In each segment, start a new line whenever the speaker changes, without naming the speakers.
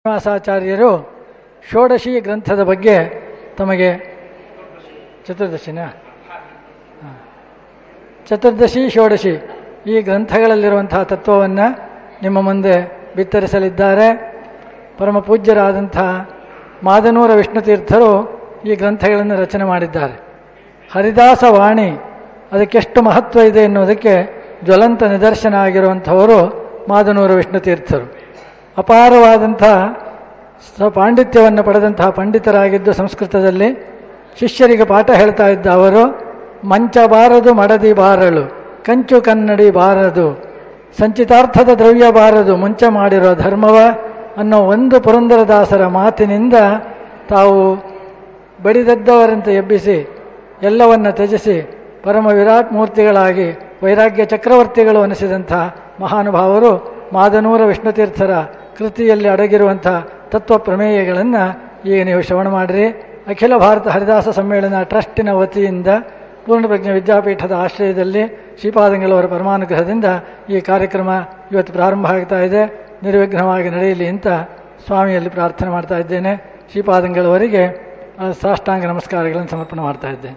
ಶ್ರೀನಿವಾಸಾಚಾರ್ಯರು ಷೋಡಶಿ ಗ್ರಂಥದ ಬಗ್ಗೆ ತಮಗೆ ಚತುರ್ದಶಿನ ಹಾಂ. ಚತುರ್ದಶಿ ಷೋಡಶಿ ಈ ಗ್ರಂಥಗಳಲ್ಲಿರುವಂತಹ ತತ್ವವನ್ನು ನಿಮ್ಮ ಮುಂದೆ ಬಿತ್ತರಿಸಲಿದ್ದಾರೆ ಪರಮ ಪೂಜ್ಯರಾದಂಥ ಮಾದನೂರ ವಿಷ್ಣುತೀರ್ಥರು ಈ ಗ್ರಂಥಗಳನ್ನು ರಚನೆ ಮಾಡಿದ್ದಾರೆ ಹರಿದಾಸ ವಾಣಿ ಅದಕ್ಕೆಷ್ಟು ಮಹತ್ವ ಇದೆ ಎನ್ನುವುದಕ್ಕೆ ಜ್ವಲಂತ ನಿದರ್ಶನ ಆಗಿರುವಂಥವರು ಮಾದನೂರ ವಿಷ್ಣುತೀರ್ಥರು ಅಪಾರವಾದಂಥ ಸ ಪಾಂಡಿತ್ಯವನ್ನು ಪಡೆದಂತಹ ಪಂಡಿತರಾಗಿದ್ದು ಸಂಸ್ಕೃತದಲ್ಲಿ ಶಿಷ್ಯರಿಗೆ ಪಾಠ ಹೇಳ್ತಾ ಇದ್ದ ಅವರು ಮಂಚ ಬಾರದು ಮಡದಿ ಬಾರಳು ಕಂಚು ಕನ್ನಡಿ ಬಾರದು ಸಂಚಿತಾರ್ಥದ ದ್ರವ್ಯ ಬಾರದು ಮುಂಚೆ ಮಾಡಿರೋ ಧರ್ಮವ ಅನ್ನೋ ಒಂದು ಪುರಂದರದಾಸರ ಮಾತಿನಿಂದ ತಾವು ಬಡಿದದ್ದವರಂತೆ ಎಬ್ಬಿಸಿ ಎಲ್ಲವನ್ನ ತ್ಯಜಿಸಿ ಪರಮ ವಿರಾಟ್ ಮೂರ್ತಿಗಳಾಗಿ ವೈರಾಗ್ಯ ಚಕ್ರವರ್ತಿಗಳು ಅನಿಸಿದಂಥ ಮಹಾನುಭಾವರು ಮಾದನೂರ ವಿಷ್ಣುತೀರ್ಥರ ಕೃತಿಯಲ್ಲಿ ಅಡಗಿರುವಂಥ ತತ್ವ ಪ್ರಮೇಯಗಳನ್ನು ಈಗ ನೀವು ಶ್ರವಣ ಮಾಡಿರಿ ಅಖಿಲ ಭಾರತ ಹರಿದಾಸ ಸಮ್ಮೇಳನ ಟ್ರಸ್ಟಿನ ವತಿಯಿಂದ ಪೂರ್ಣಪ್ರಜ್ಞ ವಿದ್ಯಾಪೀಠದ ಆಶ್ರಯದಲ್ಲಿ ಶ್ರೀಪಾದಂಗಳವರ ಪರಮಾನುಗ್ರಹದಿಂದ ಈ ಕಾರ್ಯಕ್ರಮ ಇವತ್ತು ಪ್ರಾರಂಭ ಆಗ್ತಾ ಇದೆ ನಿರ್ವಿಘ್ನವಾಗಿ ನಡೆಯಲಿ ಅಂತ ಸ್ವಾಮಿಯಲ್ಲಿ ಪ್ರಾರ್ಥನೆ ಮಾಡ್ತಾ ಇದ್ದೇನೆ ಶ್ರೀಪಾದಂಗಳವರಿಗೆ ಆ, ಸಾಷ್ಟಾಂಗ ನಮಸ್ಕಾರಗಳನ್ನು ಸಮರ್ಪಣೆ ಮಾಡ್ತಾ ಇದ್ದೇನೆ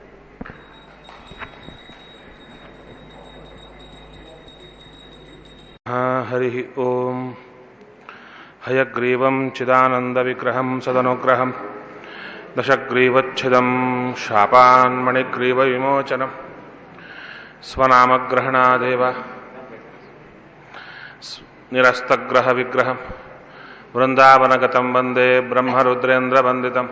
हरिः ॐ हयग्रीवं चिदानन्दविग्रहं सदनुग्रहं दशग्रीवच्छिदं शापान्मणिग्रीवविमोचनं स्वनामग्रहणादेव स्- निरस्तग्रहविग्रहं वृन्दावनगतं वन्दे ब्रह्मरुद्रेन्द्रवन्दितं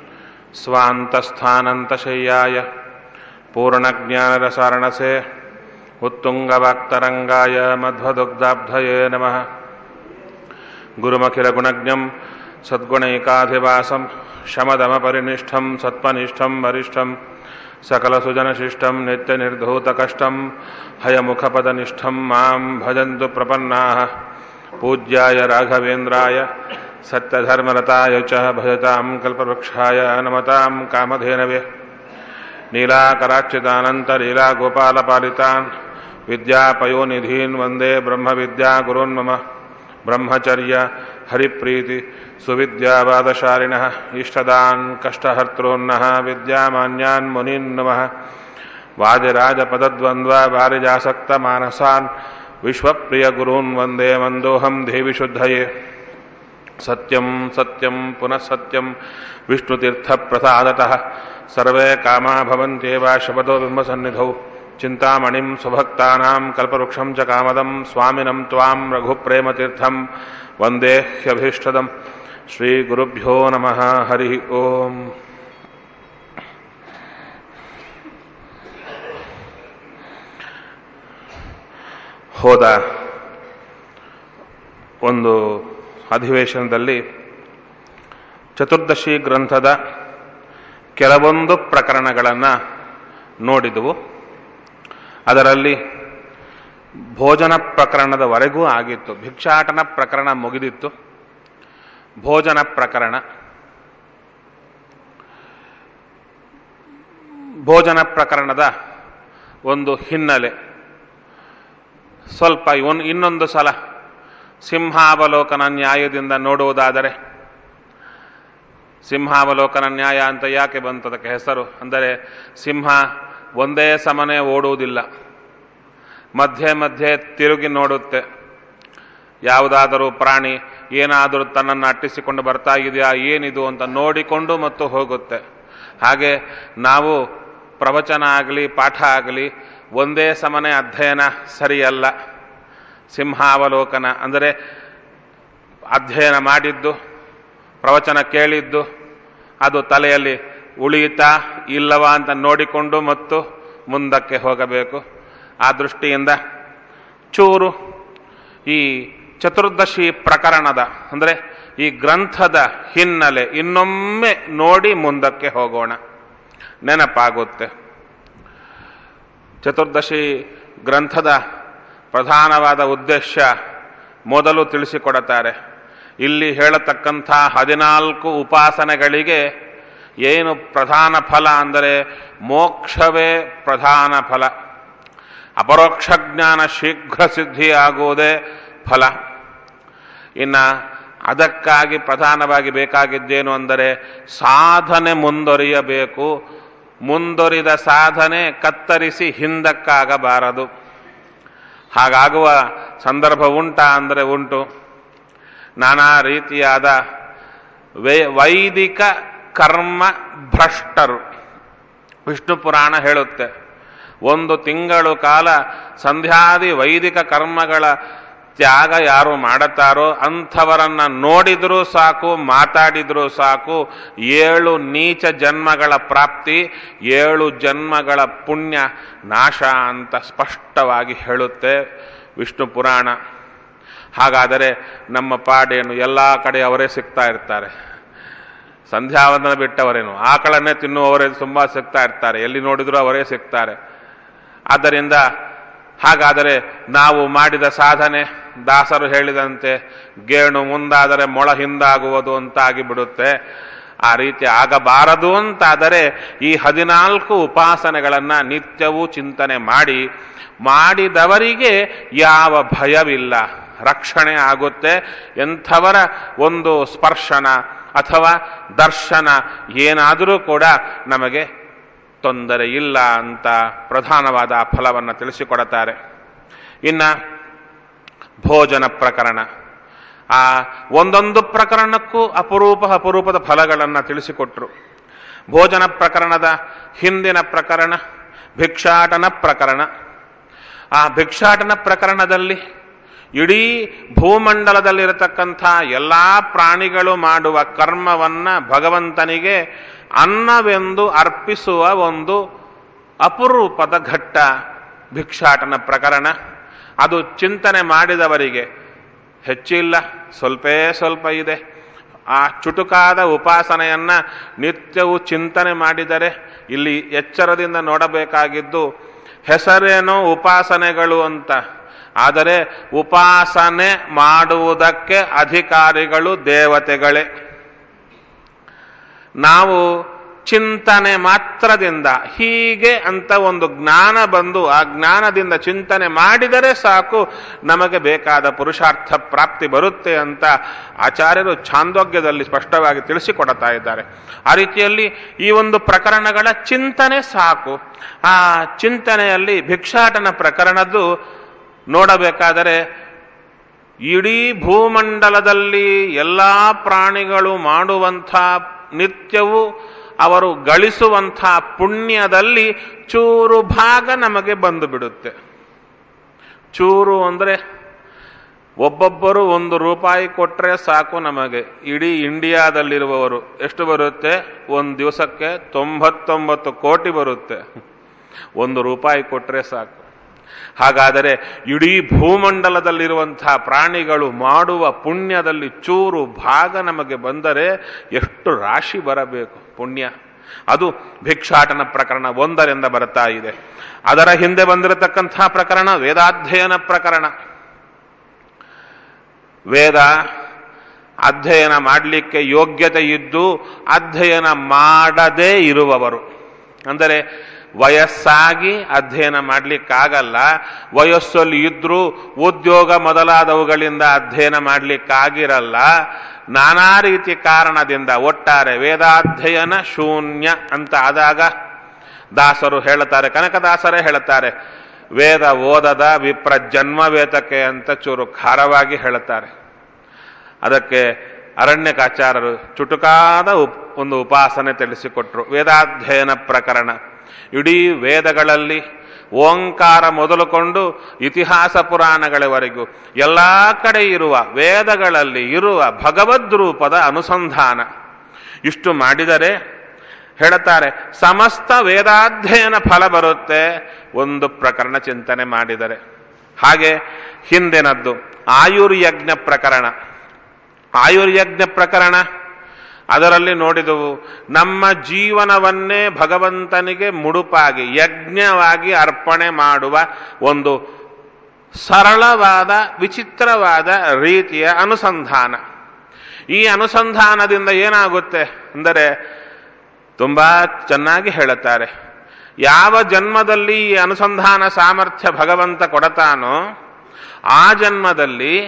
स्वान्तस्थानन्तशय्याय पूर्णज्ञानरसारणसे उत्तुङ्गवाक्तरङ्गाय मध्वदुग्धाब्धये नमः गुरुमखिलगुणज्ञं सद्गुणैकाधिवासं शमदमपरिनिष्ठं सत्त्वनिष्ठं वरिष्ठं सकलसुजनशिष्टं नित्यनिर्धूतकष्टं हयमुखपदनिष्ठं मां भजन्तु प्रपन्नाः पूज्याय राघवेन्द्राय सत्यधर्मरताय च भजतां कल्पवृक्षाय नमतां कामधेनवे नीलाकरार्चितानन्तलीलागोपालपालितान् विद्यापयोनिधीन् वन्दे ब्रह्मविद्यागुरोन् मम ब्रह्मचर्य हरिप्रीति सुविद्यावादशालिनः इष्टदान् कष्टहर्तॄन्नः विद्यामान्यान् मुनीन् नमः वादिराजपदद्वन्द्ववारिजासक्तमानसान् विश्वप्रियगुरून् वन्दे मन्दोऽहं देविशुद्धये सत्यं सत्यं पुनः सत्यं विष्णुतीर्थप्रसादतः सर्वे कामा भवन्त्येव शपथो बिम्बसन्निधौ चिन्तामणिं स्वभक्तानां कल्पवृक्षं च कामदं स्वामिनं त्वां रघुप्रेमतीर्थं वन्दे ह्यभीष्टदं श्रीगुरुभ्यो नमः हरिः ओम् ಹೋದ ಒಂದು ಅಧಿವೇಶನದಲ್ಲಿ ಚತುರ್ದಶಿ ಗ್ರಂಥದ ಕೆಲವೊಂದು ಪ್ರಕರಣಗಳನ್ನು ನೋಡಿದವು ಅದರಲ್ಲಿ ಭೋಜನ ಪ್ರಕರಣದವರೆಗೂ ಆಗಿತ್ತು ಭಿಕ್ಷಾಟನ ಪ್ರಕರಣ ಮುಗಿದಿತ್ತು ಭೋಜನ ಪ್ರಕರಣ ಭೋಜನ ಪ್ರಕರಣದ ಒಂದು ಹಿನ್ನೆಲೆ ಸ್ವಲ್ಪ ಇವನ್ ಇನ್ನೊಂದು ಸಲ ಸಿಂಹಾವಲೋಕನ ನ್ಯಾಯದಿಂದ ನೋಡುವುದಾದರೆ ಸಿಂಹಾವಲೋಕನ ನ್ಯಾಯ ಅಂತ ಯಾಕೆ ಬಂತದಕ್ಕೆ ಹೆಸರು ಅಂದರೆ ಸಿಂಹ ಒಂದೇ ಸಮನೆ ಓಡುವುದಿಲ್ಲ ಮಧ್ಯೆ ಮಧ್ಯೆ ತಿರುಗಿ ನೋಡುತ್ತೆ ಯಾವುದಾದರೂ ಪ್ರಾಣಿ ಏನಾದರೂ ತನ್ನನ್ನು ಅಟ್ಟಿಸಿಕೊಂಡು ಬರ್ತಾ ಇದೆಯಾ ಏನಿದು ಅಂತ ನೋಡಿಕೊಂಡು ಮತ್ತು ಹೋಗುತ್ತೆ ಹಾಗೆ ನಾವು ಪ್ರವಚನ ಆಗಲಿ ಪಾಠ ಆಗಲಿ ಒಂದೇ ಸಮನೆ ಅಧ್ಯಯನ ಸರಿಯಲ್ಲ ಸಿಂಹಾವಲೋಕನ ಅಂದರೆ ಅಧ್ಯಯನ ಮಾಡಿದ್ದು ಪ್ರವಚನ ಕೇಳಿದ್ದು ಅದು ತಲೆಯಲ್ಲಿ ಉಳಿಯುತ್ತಾ ಇಲ್ಲವಾ ಅಂತ ನೋಡಿಕೊಂಡು ಮತ್ತು ಮುಂದಕ್ಕೆ ಹೋಗಬೇಕು ಆ ದೃಷ್ಟಿಯಿಂದ ಚೂರು ಈ ಚತುರ್ದಶಿ ಪ್ರಕರಣದ ಅಂದರೆ ಈ ಗ್ರಂಥದ ಹಿನ್ನೆಲೆ ಇನ್ನೊಮ್ಮೆ ನೋಡಿ ಮುಂದಕ್ಕೆ ಹೋಗೋಣ ನೆನಪಾಗುತ್ತೆ ಚತುರ್ದಶಿ ಗ್ರಂಥದ ಪ್ರಧಾನವಾದ ಉದ್ದೇಶ ಮೊದಲು ತಿಳಿಸಿಕೊಡುತ್ತಾರೆ ಇಲ್ಲಿ ಹೇಳತಕ್ಕಂಥ ಹದಿನಾಲ್ಕು ಉಪಾಸನೆಗಳಿಗೆ ಏನು ಪ್ರಧಾನ ಫಲ ಅಂದರೆ ಮೋಕ್ಷವೇ ಪ್ರಧಾನ ಫಲ ಅಪರೋಕ್ಷ ಜ್ಞಾನ ಶೀಘ್ರ ಸಿದ್ಧಿಯಾಗುವುದೇ ಫಲ ಇನ್ನು ಅದಕ್ಕಾಗಿ ಪ್ರಧಾನವಾಗಿ ಬೇಕಾಗಿದ್ದೇನು ಅಂದರೆ ಸಾಧನೆ ಮುಂದುವರಿಯಬೇಕು ಮುಂದುವರಿದ ಸಾಧನೆ ಕತ್ತರಿಸಿ ಹಿಂದಕ್ಕಾಗಬಾರದು ಹಾಗಾಗುವ ಸಂದರ್ಭ ಉಂಟಾ ಅಂದರೆ ಉಂಟು ನಾನಾ ರೀತಿಯಾದ ವೇ ವೈದಿಕ ಕರ್ಮ ಭ್ರಷ್ಟರು ವಿಷ್ಣು ಪುರಾಣ ಹೇಳುತ್ತೆ ಒಂದು ತಿಂಗಳು ಕಾಲ ಸಂಧ್ಯಾದಿ ವೈದಿಕ ಕರ್ಮಗಳ ತ್ಯಾಗ ಯಾರು ಮಾಡುತ್ತಾರೋ ಅಂಥವರನ್ನ ನೋಡಿದರೂ ಸಾಕು ಮಾತಾಡಿದರೂ ಸಾಕು ಏಳು ನೀಚ ಜನ್ಮಗಳ ಪ್ರಾಪ್ತಿ ಏಳು ಜನ್ಮಗಳ ಪುಣ್ಯ ನಾಶ ಅಂತ ಸ್ಪಷ್ಟವಾಗಿ ಹೇಳುತ್ತೆ ವಿಷ್ಣು ಪುರಾಣ ಹಾಗಾದರೆ ನಮ್ಮ ಪಾಡೇನು ಎಲ್ಲ ಕಡೆ ಅವರೇ ಸಿಗ್ತಾ ಇರ್ತಾರೆ ಸಂಧ್ಯಾವಂದನ ಬಿಟ್ಟವರೇನು ಆಕಳನ್ನೇ ತಿನ್ನುವವರೇ ತುಂಬ ಸಿಗ್ತಾ ಇರ್ತಾರೆ ಎಲ್ಲಿ ನೋಡಿದರೂ ಅವರೇ ಸಿಗ್ತಾರೆ ಆದ್ದರಿಂದ ಹಾಗಾದರೆ ನಾವು ಮಾಡಿದ ಸಾಧನೆ ದಾಸರು ಹೇಳಿದಂತೆ ಗೇಣು ಮುಂದಾದರೆ ಮೊಳ ಹಿಂದಾಗುವುದು ಅಂತಾಗಿ ಬಿಡುತ್ತೆ ಆ ರೀತಿ ಆಗಬಾರದು ಅಂತಾದರೆ ಈ ಹದಿನಾಲ್ಕು ಉಪಾಸನೆಗಳನ್ನು ನಿತ್ಯವೂ ಚಿಂತನೆ ಮಾಡಿ ಮಾಡಿದವರಿಗೆ ಯಾವ ಭಯವಿಲ್ಲ ರಕ್ಷಣೆ ಆಗುತ್ತೆ ಎಂಥವರ ಒಂದು ಸ್ಪರ್ಶನ ಅಥವಾ ದರ್ಶನ ಏನಾದರೂ ಕೂಡ ನಮಗೆ ತೊಂದರೆ ಇಲ್ಲ ಅಂತ ಪ್ರಧಾನವಾದ ಫಲವನ್ನು ತಿಳಿಸಿಕೊಡುತ್ತಾರೆ ಇನ್ನು ಭೋಜನ ಪ್ರಕರಣ ಆ ಒಂದೊಂದು ಪ್ರಕರಣಕ್ಕೂ ಅಪರೂಪ ಅಪರೂಪದ ಫಲಗಳನ್ನು ತಿಳಿಸಿಕೊಟ್ರು ಭೋಜನ ಪ್ರಕರಣದ ಹಿಂದಿನ ಪ್ರಕರಣ ಭಿಕ್ಷಾಟನ ಪ್ರಕರಣ ಆ ಭಿಕ್ಷಾಟನ ಪ್ರಕರಣದಲ್ಲಿ ಇಡೀ ಭೂಮಂಡಲದಲ್ಲಿರತಕ್ಕಂಥ ಎಲ್ಲ ಪ್ರಾಣಿಗಳು ಮಾಡುವ ಕರ್ಮವನ್ನ ಭಗವಂತನಿಗೆ ಅನ್ನವೆಂದು ಅರ್ಪಿಸುವ ಒಂದು ಅಪರೂಪದ ಘಟ್ಟ ಭಿಕ್ಷಾಟನ ಪ್ರಕರಣ ಅದು ಚಿಂತನೆ ಮಾಡಿದವರಿಗೆ ಹೆಚ್ಚಿಲ್ಲ ಸ್ವಲ್ಪೇ ಸ್ವಲ್ಪ ಇದೆ ಆ ಚುಟುಕಾದ ಉಪಾಸನೆಯನ್ನ ನಿತ್ಯವೂ ಚಿಂತನೆ ಮಾಡಿದರೆ ಇಲ್ಲಿ ಎಚ್ಚರದಿಂದ ನೋಡಬೇಕಾಗಿದ್ದು ಹೆಸರೇನೋ ಉಪಾಸನೆಗಳು ಅಂತ ಆದರೆ ಉಪಾಸನೆ ಮಾಡುವುದಕ್ಕೆ ಅಧಿಕಾರಿಗಳು ದೇವತೆಗಳೇ ನಾವು ಚಿಂತನೆ ಮಾತ್ರದಿಂದ ಹೀಗೆ ಅಂತ ಒಂದು ಜ್ಞಾನ ಬಂದು ಆ ಜ್ಞಾನದಿಂದ ಚಿಂತನೆ ಮಾಡಿದರೆ ಸಾಕು ನಮಗೆ ಬೇಕಾದ ಪುರುಷಾರ್ಥ ಪ್ರಾಪ್ತಿ ಬರುತ್ತೆ ಅಂತ ಆಚಾರ್ಯರು ಛಾಂದೋಗ್ಯದಲ್ಲಿ ಸ್ಪಷ್ಟವಾಗಿ ತಿಳಿಸಿಕೊಡ್ತಾ ಇದ್ದಾರೆ ಆ ರೀತಿಯಲ್ಲಿ ಈ ಒಂದು ಪ್ರಕರಣಗಳ ಚಿಂತನೆ ಸಾಕು ಆ ಚಿಂತನೆಯಲ್ಲಿ ಭಿಕ್ಷಾಟನ ಪ್ರಕರಣದ್ದು ನೋಡಬೇಕಾದರೆ ಇಡೀ ಭೂಮಂಡಲದಲ್ಲಿ ಎಲ್ಲ ಪ್ರಾಣಿಗಳು ಮಾಡುವಂಥ ನಿತ್ಯವೂ ಅವರು ಗಳಿಸುವಂಥ ಪುಣ್ಯದಲ್ಲಿ ಚೂರು ಭಾಗ ನಮಗೆ ಬಂದು ಬಿಡುತ್ತೆ ಚೂರು ಅಂದರೆ ಒಬ್ಬೊಬ್ಬರು ಒಂದು ರೂಪಾಯಿ ಕೊಟ್ಟರೆ ಸಾಕು ನಮಗೆ ಇಡೀ ಇಂಡಿಯಾದಲ್ಲಿರುವವರು ಎಷ್ಟು ಬರುತ್ತೆ ಒಂದು ದಿವಸಕ್ಕೆ ತೊಂಬತ್ತೊಂಬತ್ತು ಕೋಟಿ ಬರುತ್ತೆ ಒಂದು ರೂಪಾಯಿ ಕೊಟ್ಟರೆ ಸಾಕು ಹಾಗಾದರೆ ಇಡೀ ಭೂಮಂಡಲದಲ್ಲಿರುವಂತಹ ಪ್ರಾಣಿಗಳು ಮಾಡುವ ಪುಣ್ಯದಲ್ಲಿ ಚೂರು ಭಾಗ ನಮಗೆ ಬಂದರೆ ಎಷ್ಟು ರಾಶಿ ಬರಬೇಕು ಪುಣ್ಯ ಅದು ಭಿಕ್ಷಾಟನ ಪ್ರಕರಣ ಒಂದರಿಂದ ಬರ್ತಾ ಇದೆ ಅದರ ಹಿಂದೆ ಬಂದಿರತಕ್ಕಂಥ ಪ್ರಕರಣ ವೇದಾಧ್ಯಯನ ಪ್ರಕರಣ ವೇದ ಅಧ್ಯಯನ ಮಾಡಲಿಕ್ಕೆ ಯೋಗ್ಯತೆ ಇದ್ದು ಅಧ್ಯಯನ ಮಾಡದೇ ಇರುವವರು ಅಂದರೆ ವಯಸ್ಸಾಗಿ ಅಧ್ಯಯನ ಮಾಡಲಿಕ್ಕಾಗಲ್ಲ ವಯಸ್ಸಲ್ಲಿ ಇದ್ರೂ ಉದ್ಯೋಗ ಮೊದಲಾದವುಗಳಿಂದ ಅಧ್ಯಯನ ಮಾಡಲಿಕ್ಕಾಗಿರಲ್ಲ ನಾನಾ ರೀತಿ ಕಾರಣದಿಂದ ಒಟ್ಟಾರೆ ವೇದಾಧ್ಯಯನ ಶೂನ್ಯ ಅಂತ ಆದಾಗ ದಾಸರು ಹೇಳುತ್ತಾರೆ ಕನಕದಾಸರೇ ಹೇಳುತ್ತಾರೆ ವೇದ ಓದದ ವಿಪ್ರ ಜನ್ಮ ವೇತಕ್ಕೆ ಅಂತ ಚೂರು ಖಾರವಾಗಿ ಹೇಳುತ್ತಾರೆ ಅದಕ್ಕೆ ಅರಣ್ಯಕಾಚಾರರು ಚುಟುಕಾದ ಉಪ್ ಒಂದು ಉಪಾಸನೆ ತಿಳಿಸಿಕೊಟ್ರು ವೇದಾಧ್ಯಯನ ಪ್ರಕರಣ ಇಡೀ ವೇದಗಳಲ್ಲಿ ಓಂಕಾರ ಮೊದಲುಕೊಂಡು ಇತಿಹಾಸ ಪುರಾಣಗಳವರೆಗೂ ಎಲ್ಲ ಕಡೆ ಇರುವ ವೇದಗಳಲ್ಲಿ ಇರುವ ಭಗವದ್ ರೂಪದ ಅನುಸಂಧಾನ ಇಷ್ಟು ಮಾಡಿದರೆ ಹೇಳುತ್ತಾರೆ ಸಮಸ್ತ ವೇದಾಧ್ಯಯನ ಫಲ ಬರುತ್ತೆ ಒಂದು ಪ್ರಕರಣ ಚಿಂತನೆ ಮಾಡಿದರೆ ಹಾಗೆ ಹಿಂದಿನದ್ದು ಆಯುರ್ಯಜ್ಞ ಪ್ರಕರಣ ಆಯುರ್ಯಜ್ಞ ಪ್ರಕರಣ ಅದರಲ್ಲಿ ನೋಡಿದವು ನಮ್ಮ ಜೀವನವನ್ನೇ ಭಗವಂತನಿಗೆ ಮುಡುಪಾಗಿ ಯಜ್ಞವಾಗಿ ಅರ್ಪಣೆ ಮಾಡುವ ಒಂದು ಸರಳವಾದ ವಿಚಿತ್ರವಾದ ರೀತಿಯ ಅನುಸಂಧಾನ ಈ ಅನುಸಂಧಾನದಿಂದ ಏನಾಗುತ್ತೆ ಅಂದರೆ ತುಂಬ ಚೆನ್ನಾಗಿ ಹೇಳುತ್ತಾರೆ ಯಾವ ಜನ್ಮದಲ್ಲಿ ಈ ಅನುಸಂಧಾನ ಸಾಮರ್ಥ್ಯ ಭಗವಂತ ಕೊಡತಾನೋ ಆ ಜನ್ಮದಲ್ಲಿ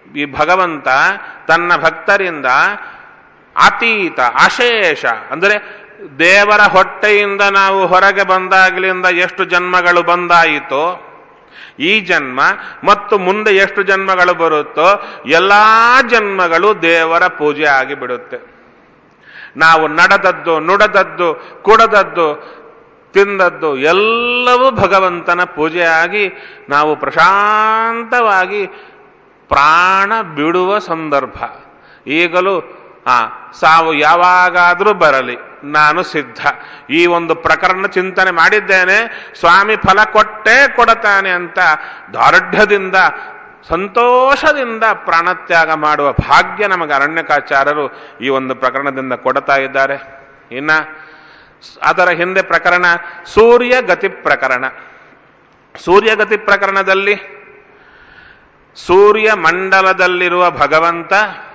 ಈ ಭಗವಂತ ತನ್ನ ಭಕ್ತರಿಂದ ಅತೀತ ಅಶೇಷ ಅಂದರೆ ದೇವರ ಹೊಟ್ಟೆಯಿಂದ ನಾವು ಹೊರಗೆ ಬಂದಾಗಲಿಂದ ಎಷ್ಟು ಜನ್ಮಗಳು ಬಂದಾಯಿತೋ ಈ ಜನ್ಮ ಮತ್ತು ಮುಂದೆ ಎಷ್ಟು ಜನ್ಮಗಳು ಬರುತ್ತೋ ಎಲ್ಲಾ ಜನ್ಮಗಳು ದೇವರ ಪೂಜೆ ಆಗಿಬಿಡುತ್ತೆ ನಾವು ನಡೆದದ್ದು ನುಡದದ್ದು ಕುಡದದ್ದು ತಿಂದದ್ದು ಎಲ್ಲವೂ ಭಗವಂತನ ಪೂಜೆಯಾಗಿ ನಾವು ಪ್ರಶಾಂತವಾಗಿ ಪ್ರಾಣ ಬಿಡುವ ಸಂದರ್ಭ ಈಗಲೂ ಆ ಸಾವು ಯಾವಾಗಾದರೂ ಬರಲಿ ನಾನು ಸಿದ್ಧ ಈ ಒಂದು ಪ್ರಕರಣ ಚಿಂತನೆ ಮಾಡಿದ್ದೇನೆ ಸ್ವಾಮಿ ಫಲ ಕೊಟ್ಟೇ ಕೊಡತಾನೆ ಅಂತ ದಾರ್ಢ್ಯದಿಂದ ಸಂತೋಷದಿಂದ ಪ್ರಾಣತ್ಯಾಗ ಮಾಡುವ ಭಾಗ್ಯ ನಮಗೆ ಅರಣ್ಯಕಾಚಾರ್ಯರು ಈ ಒಂದು ಪ್ರಕರಣದಿಂದ ಕೊಡ್ತಾ ಇದ್ದಾರೆ ಇನ್ನ ಅದರ ಹಿಂದೆ ಪ್ರಕರಣ ಸೂರ್ಯಗತಿ ಪ್ರಕರಣ ಸೂರ್ಯಗತಿ ಪ್ರಕರಣದಲ್ಲಿ ಸೂರ್ಯ ಮಂಡಲದಲ್ಲಿರುವ ಭಗವಂತ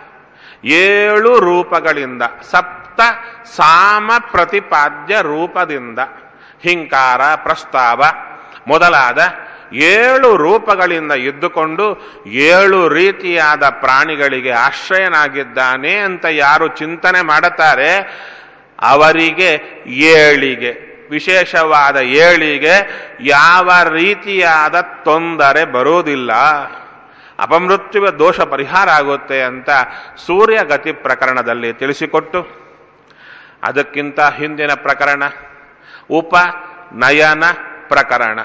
ಏಳು ರೂಪಗಳಿಂದ ಸಪ್ತ ಸಾಮ ಪ್ರತಿಪಾದ್ಯ ರೂಪದಿಂದ ಹಿಂಕಾರ ಪ್ರಸ್ತಾವ ಮೊದಲಾದ ಏಳು ರೂಪಗಳಿಂದ ಇದ್ದುಕೊಂಡು ಏಳು ರೀತಿಯಾದ ಪ್ರಾಣಿಗಳಿಗೆ ಆಶ್ರಯನಾಗಿದ್ದಾನೆ ಅಂತ ಯಾರು ಚಿಂತನೆ ಮಾಡುತ್ತಾರೆ ಅವರಿಗೆ ಏಳಿಗೆ ವಿಶೇಷವಾದ ಏಳಿಗೆ ಯಾವ ರೀತಿಯಾದ ತೊಂದರೆ ಬರುವುದಿಲ್ಲ ಅಪಮೃತ್ಯುವ ದೋಷ ಪರಿಹಾರ ಆಗುತ್ತೆ ಅಂತ ಸೂರ್ಯಗತಿ ಪ್ರಕರಣದಲ್ಲಿ ತಿಳಿಸಿಕೊಟ್ಟು ಅದಕ್ಕಿಂತ ಹಿಂದಿನ ಪ್ರಕರಣ ಉಪನಯನ ಪ್ರಕರಣ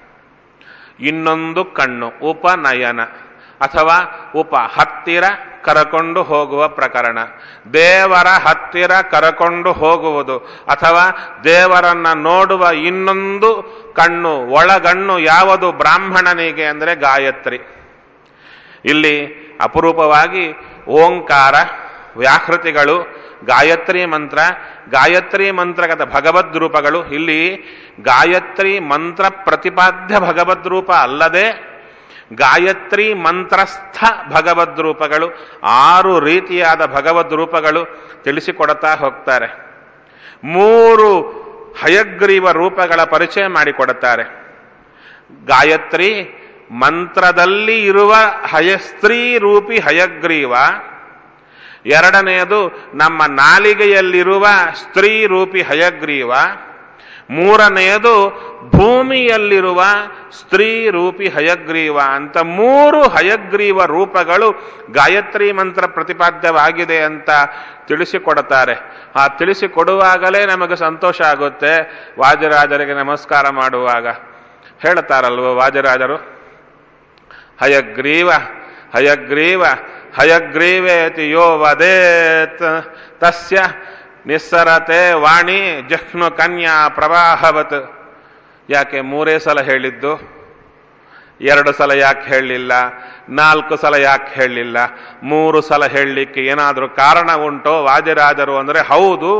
ಇನ್ನೊಂದು ಕಣ್ಣು ಉಪನಯನ ಅಥವಾ ಉಪ ಹತ್ತಿರ ಕರಕೊಂಡು ಹೋಗುವ ಪ್ರಕರಣ ದೇವರ ಹತ್ತಿರ ಕರಕೊಂಡು ಹೋಗುವುದು ಅಥವಾ ದೇವರನ್ನ ನೋಡುವ ಇನ್ನೊಂದು ಕಣ್ಣು ಒಳಗಣ್ಣು ಯಾವುದು ಬ್ರಾಹ್ಮಣನಿಗೆ ಅಂದರೆ ಗಾಯತ್ರಿ ಇಲ್ಲಿ ಅಪರೂಪವಾಗಿ ಓಂಕಾರ ವ್ಯಾಹೃತಿಗಳು ಗಾಯತ್ರಿ ಮಂತ್ರ ಗಾಯತ್ರಿ ಮಂತ್ರಗತ ಭಗವದ್ ರೂಪಗಳು ಇಲ್ಲಿ ಗಾಯತ್ರಿ ಮಂತ್ರ ಪ್ರತಿಪಾದ್ಯ ಭಗವದ್ ರೂಪ ಅಲ್ಲದೆ ಗಾಯತ್ರಿ ಮಂತ್ರಸ್ಥ ಭಗವದ್ ರೂಪಗಳು ಆರು ರೀತಿಯಾದ ಭಗವದ್ ರೂಪಗಳು ತಿಳಿಸಿಕೊಡ್ತಾ ಹೋಗ್ತಾರೆ ಮೂರು ಹಯಗ್ರೀವ ರೂಪಗಳ ಪರಿಚಯ ಮಾಡಿಕೊಡುತ್ತಾರೆ ಗಾಯತ್ರಿ ಮಂತ್ರದಲ್ಲಿ ಇರುವ ಹಯಸ್ತ್ರೀ ರೂಪಿ ಹಯಗ್ರೀವ ಎರಡನೆಯದು ನಮ್ಮ ನಾಲಿಗೆಯಲ್ಲಿರುವ ಸ್ತ್ರೀ ರೂಪಿ ಹಯಗ್ರೀವ ಮೂರನೆಯದು ಭೂಮಿಯಲ್ಲಿರುವ ಸ್ತ್ರೀ ರೂಪಿ ಹಯಗ್ರೀವ ಅಂತ ಮೂರು ಹಯಗ್ರೀವ ರೂಪಗಳು ಗಾಯತ್ರಿ ಮಂತ್ರ ಪ್ರತಿಪಾದ್ಯವಾಗಿದೆ ಅಂತ ತಿಳಿಸಿಕೊಡುತ್ತಾರೆ ಆ ತಿಳಿಸಿಕೊಡುವಾಗಲೇ ನಮಗೆ ಸಂತೋಷ ಆಗುತ್ತೆ ವಾಜರಾಜರಿಗೆ ನಮಸ್ಕಾರ ಮಾಡುವಾಗ ಹೇಳ್ತಾರಲ್ವ ವಾಜರಾಜರು ಹಯಗ್ರೀವ ಹಯಗ್ರೀವ ಹಯಗ್ರೀವೇತಿ ಯೋ ವದೇತ್ ತಸ್ಯ ನಿಸ್ಸರತೆ ವಾಣಿ ಜಹ್ನು ಕನ್ಯಾ ಪ್ರವಾಹವತ್ ಯಾಕೆ ಮೂರೇ ಸಲ ಹೇಳಿದ್ದು ಎರಡು ಸಲ ಯಾಕೆ ಹೇಳಲಿಲ್ಲ ನಾಲ್ಕು ಸಲ ಯಾಕೆ ಹೇಳಲಿಲ್ಲ ಮೂರು ಸಲ ಹೇಳಲಿಕ್ಕೆ ಏನಾದರೂ ಕಾರಣ ಉಂಟೋ ವಾಜರಾಜರು ಅಂದರೆ ಹೌದು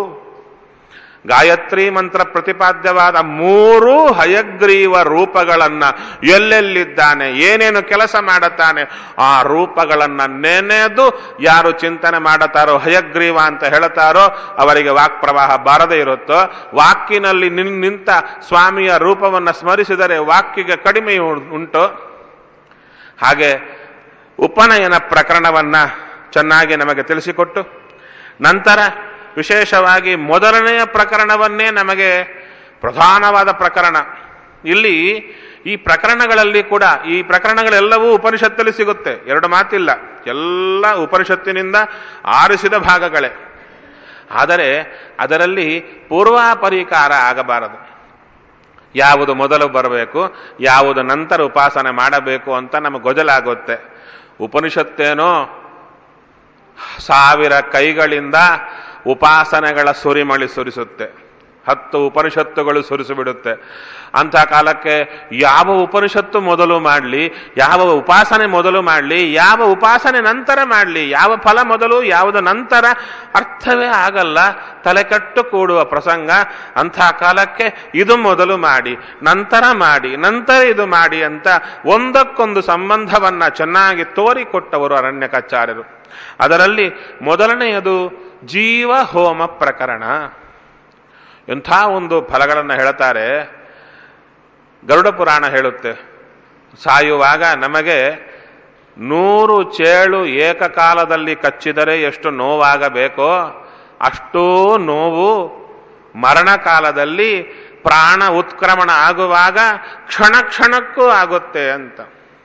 ಗಾಯತ್ರಿ ಮಂತ್ರ ಪ್ರತಿಪಾದ್ಯವಾದ ಮೂರು ಹಯಗ್ರೀವ ರೂಪಗಳನ್ನ ಎಲ್ಲೆಲ್ಲಿದ್ದಾನೆ ಏನೇನು ಕೆಲಸ ಮಾಡುತ್ತಾನೆ ಆ ರೂಪಗಳನ್ನ ನೆನೆದು ಯಾರು ಚಿಂತನೆ ಮಾಡುತ್ತಾರೋ ಹಯಗ್ರೀವ ಅಂತ ಹೇಳುತ್ತಾರೋ ಅವರಿಗೆ ವಾಕ್ ಪ್ರವಾಹ ಬಾರದೇ ಇರುತ್ತೋ ವಾಕಿನಲ್ಲಿ ನಿನ್- ನಿಂತ ಸ್ವಾಮಿಯ ರೂಪವನ್ನು ಸ್ಮರಿಸಿದರೆ ವಾಕ್ಕಿಗೆ ಕಡಿಮೆ ಉಂಟು ಹಾಗೆ ಉಪನಯನ ಪ್ರಕರಣವನ್ನ ಚೆನ್ನಾಗಿ ನಮಗೆ ತಿಳಿಸಿಕೊಟ್ಟು ನಂತರ ವಿಶೇಷವಾಗಿ ಮೊದಲನೆಯ ಪ್ರಕರಣವನ್ನೇ ನಮಗೆ ಪ್ರಧಾನವಾದ ಪ್ರಕರಣ ಇಲ್ಲಿ ಈ ಪ್ರಕರಣಗಳಲ್ಲಿ ಕೂಡ ಈ ಪ್ರಕರಣಗಳೆಲ್ಲವೂ ಉಪನಿಷತ್ತಲ್ಲಿ ಸಿಗುತ್ತೆ ಎರಡು ಮಾತಿಲ್ಲ ಎಲ್ಲ ಉಪನಿಷತ್ತಿನಿಂದ ಆರಿಸಿದ ಭಾಗಗಳೇ ಆದರೆ ಅದರಲ್ಲಿ ಪೂರ್ವಾಪರಿಕಾರ ಆಗಬಾರದು ಯಾವುದು ಮೊದಲು ಬರಬೇಕು ಯಾವುದು ನಂತರ ಉಪಾಸನೆ ಮಾಡಬೇಕು ಅಂತ ನಮಗೆ ಗೊಜಲಾಗುತ್ತೆ ಉಪನಿಷತ್ತೇನೋ ಸಾವಿರ ಕೈಗಳಿಂದ ಉಪಾಸನೆಗಳ ಸುರಿಮಳಿ ಸುರಿಸುತ್ತೆ ಹತ್ತು ಉಪನಿಷತ್ತುಗಳು ಸುರಿಸಿಬಿಡುತ್ತೆ ಅಂಥ ಕಾಲಕ್ಕೆ ಯಾವ ಉಪನಿಷತ್ತು ಮೊದಲು ಮಾಡಲಿ ಯಾವ ಉಪಾಸನೆ ಮೊದಲು ಮಾಡಲಿ ಯಾವ ಉಪಾಸನೆ ನಂತರ ಮಾಡಲಿ ಯಾವ ಫಲ ಮೊದಲು ಯಾವುದು ನಂತರ ಅರ್ಥವೇ ಆಗಲ್ಲ ತಲೆಕಟ್ಟು ಕೂಡುವ ಪ್ರಸಂಗ ಅಂಥ ಕಾಲಕ್ಕೆ ಇದು ಮೊದಲು ಮಾಡಿ ನಂತರ ಮಾಡಿ ನಂತರ ಇದು ಮಾಡಿ ಅಂತ ಒಂದಕ್ಕೊಂದು ಸಂಬಂಧವನ್ನ ಚೆನ್ನಾಗಿ ತೋರಿಕೊಟ್ಟವರು ಅರಣ್ಯಕಾಚಾರ್ಯರು ಅದರಲ್ಲಿ ಮೊದಲನೆಯದು ಜೀವ ಹೋಮ ಪ್ರಕರಣ ಎಂಥ ಒಂದು ಫಲಗಳನ್ನು ಹೇಳ್ತಾರೆ ಗರುಡ ಪುರಾಣ ಹೇಳುತ್ತೆ ಸಾಯುವಾಗ ನಮಗೆ ನೂರು ಚೇಳು ಏಕಕಾಲದಲ್ಲಿ ಕಚ್ಚಿದರೆ ಎಷ್ಟು ನೋವಾಗಬೇಕೋ ಅಷ್ಟೂ ನೋವು ಮರಣಕಾಲದಲ್ಲಿ ಪ್ರಾಣ ಉತ್ಕ್ರಮಣ ಆಗುವಾಗ ಕ್ಷಣ ಕ್ಷಣಕ್ಕೂ ಆಗುತ್ತೆ ಅಂತ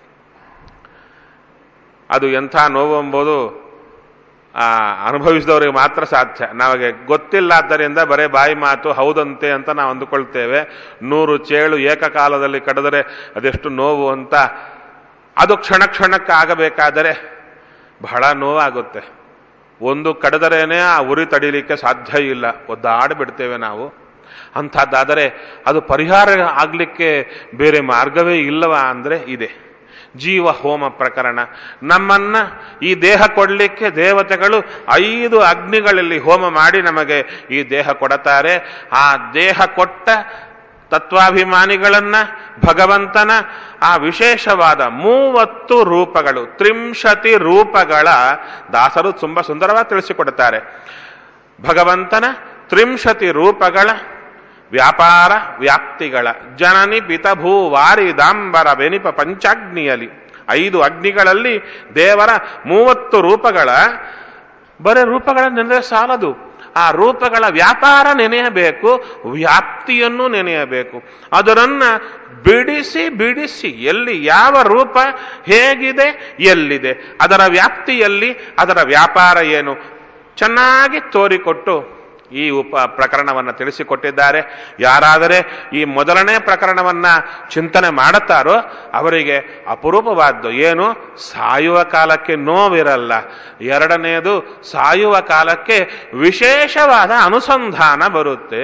ಅದು ಎಂಥ ನೋವು ಎಂಬುದು ಆ, ಅನುಭವಿಸಿದವರಿಗೆ ಮಾತ್ರ ಸಾಧ್ಯ ನಮಗೆ ಗೊತ್ತಿಲ್ಲಾದ್ದರಿಂದ ಬರೇ ಬಾಯಿ ಮಾತು ಹೌದಂತೆ ಅಂತ ನಾವು ಅಂದುಕೊಳ್ತೇವೆ ನೂರು ಚೇಳು ಏಕಕಾಲದಲ್ಲಿ ಕಡಿದರೆ ಅದೆಷ್ಟು ನೋವು ಅಂತ ಅದು ಕ್ಷಣ ಕ್ಷಣಕ್ಕೆ ಆಗಬೇಕಾದರೆ ಬಹಳ ನೋವಾಗುತ್ತೆ ಒಂದು ಕಡಿದರೇನೆ ಆ ಉರಿ ತಡಿಲಿಕ್ಕೆ ಸಾಧ್ಯ ಇಲ್ಲ ಒದ್ದಾಡಿಬಿಡ್ತೇವೆ ನಾವು ಅಂಥದ್ದಾದರೆ ಅದು ಪರಿಹಾರ ಆಗಲಿಕ್ಕೆ ಬೇರೆ ಮಾರ್ಗವೇ ಇಲ್ಲವಾ ಅಂದರೆ ಇದೆ ಜೀವ ಹೋಮ ಪ್ರಕರಣ ನಮ್ಮನ್ನ ಈ ದೇಹ ಕೊಡಲಿಕ್ಕೆ ದೇವತೆಗಳು ಐದು ಅಗ್ನಿಗಳಲ್ಲಿ ಹೋಮ ಮಾಡಿ ನಮಗೆ ಈ ದೇಹ ಕೊಡತಾರೆ ಆ ದೇಹ ಕೊಟ್ಟ ತತ್ವಾಭಿಮಾನಿಗಳನ್ನ ಭಗವಂತನ ಆ ವಿಶೇಷವಾದ ಮೂವತ್ತು ರೂಪಗಳು ತ್ರಿಂಶತಿ ರೂಪಗಳ ದಾಸರು ತುಂಬ ಸುಂದರವಾಗಿ ತಿಳಿಸಿಕೊಡುತ್ತಾರೆ ಭಗವಂತನ ತ್ರಿಂಶತಿ ರೂಪಗಳ ವ್ಯಾಪಾರ ವ್ಯಾಪ್ತಿಗಳ ಜನನಿ ಪಿತಭೂ ವಾರಿದಾಂಬರ ಬೆನಿಪ ಪಂಚಾಗ್ನಿಯಲಿ ಐದು ಅಗ್ನಿಗಳಲ್ಲಿ ದೇವರ ಮೂವತ್ತು ರೂಪಗಳ ಬರೀ ರೂಪಗಳ ನೆನೆದರೆ ಸಾಲದು ಆ ರೂಪಗಳ ವ್ಯಾಪಾರ ನೆನೆಯಬೇಕು ವ್ಯಾಪ್ತಿಯನ್ನು ನೆನೆಯಬೇಕು ಅದರನ್ನ ಬಿಡಿಸಿ ಬಿಡಿಸಿ ಎಲ್ಲಿ ಯಾವ ರೂಪ ಹೇಗಿದೆ ಎಲ್ಲಿದೆ ಅದರ ವ್ಯಾಪ್ತಿಯಲ್ಲಿ ಅದರ ವ್ಯಾಪಾರ ಏನು ಚೆನ್ನಾಗಿ ತೋರಿಕೊಟ್ಟು ಈ ಉಪ ಪ್ರಕರಣವನ್ನು ತಿಳಿಸಿಕೊಟ್ಟಿದ್ದಾರೆ ಯಾರಾದರೆ ಈ ಮೊದಲನೇ ಪ್ರಕರಣವನ್ನ ಚಿಂತನೆ ಮಾಡುತ್ತಾರೋ ಅವರಿಗೆ ಅಪರೂಪವಾದ್ದು ಏನು ಸಾಯುವ ಕಾಲಕ್ಕೆ ನೋವಿರಲ್ಲ ಎರಡನೆಯದು ಸಾಯುವ ಕಾಲಕ್ಕೆ ವಿಶೇಷವಾದ ಅನುಸಂಧಾನ ಬರುತ್ತೆ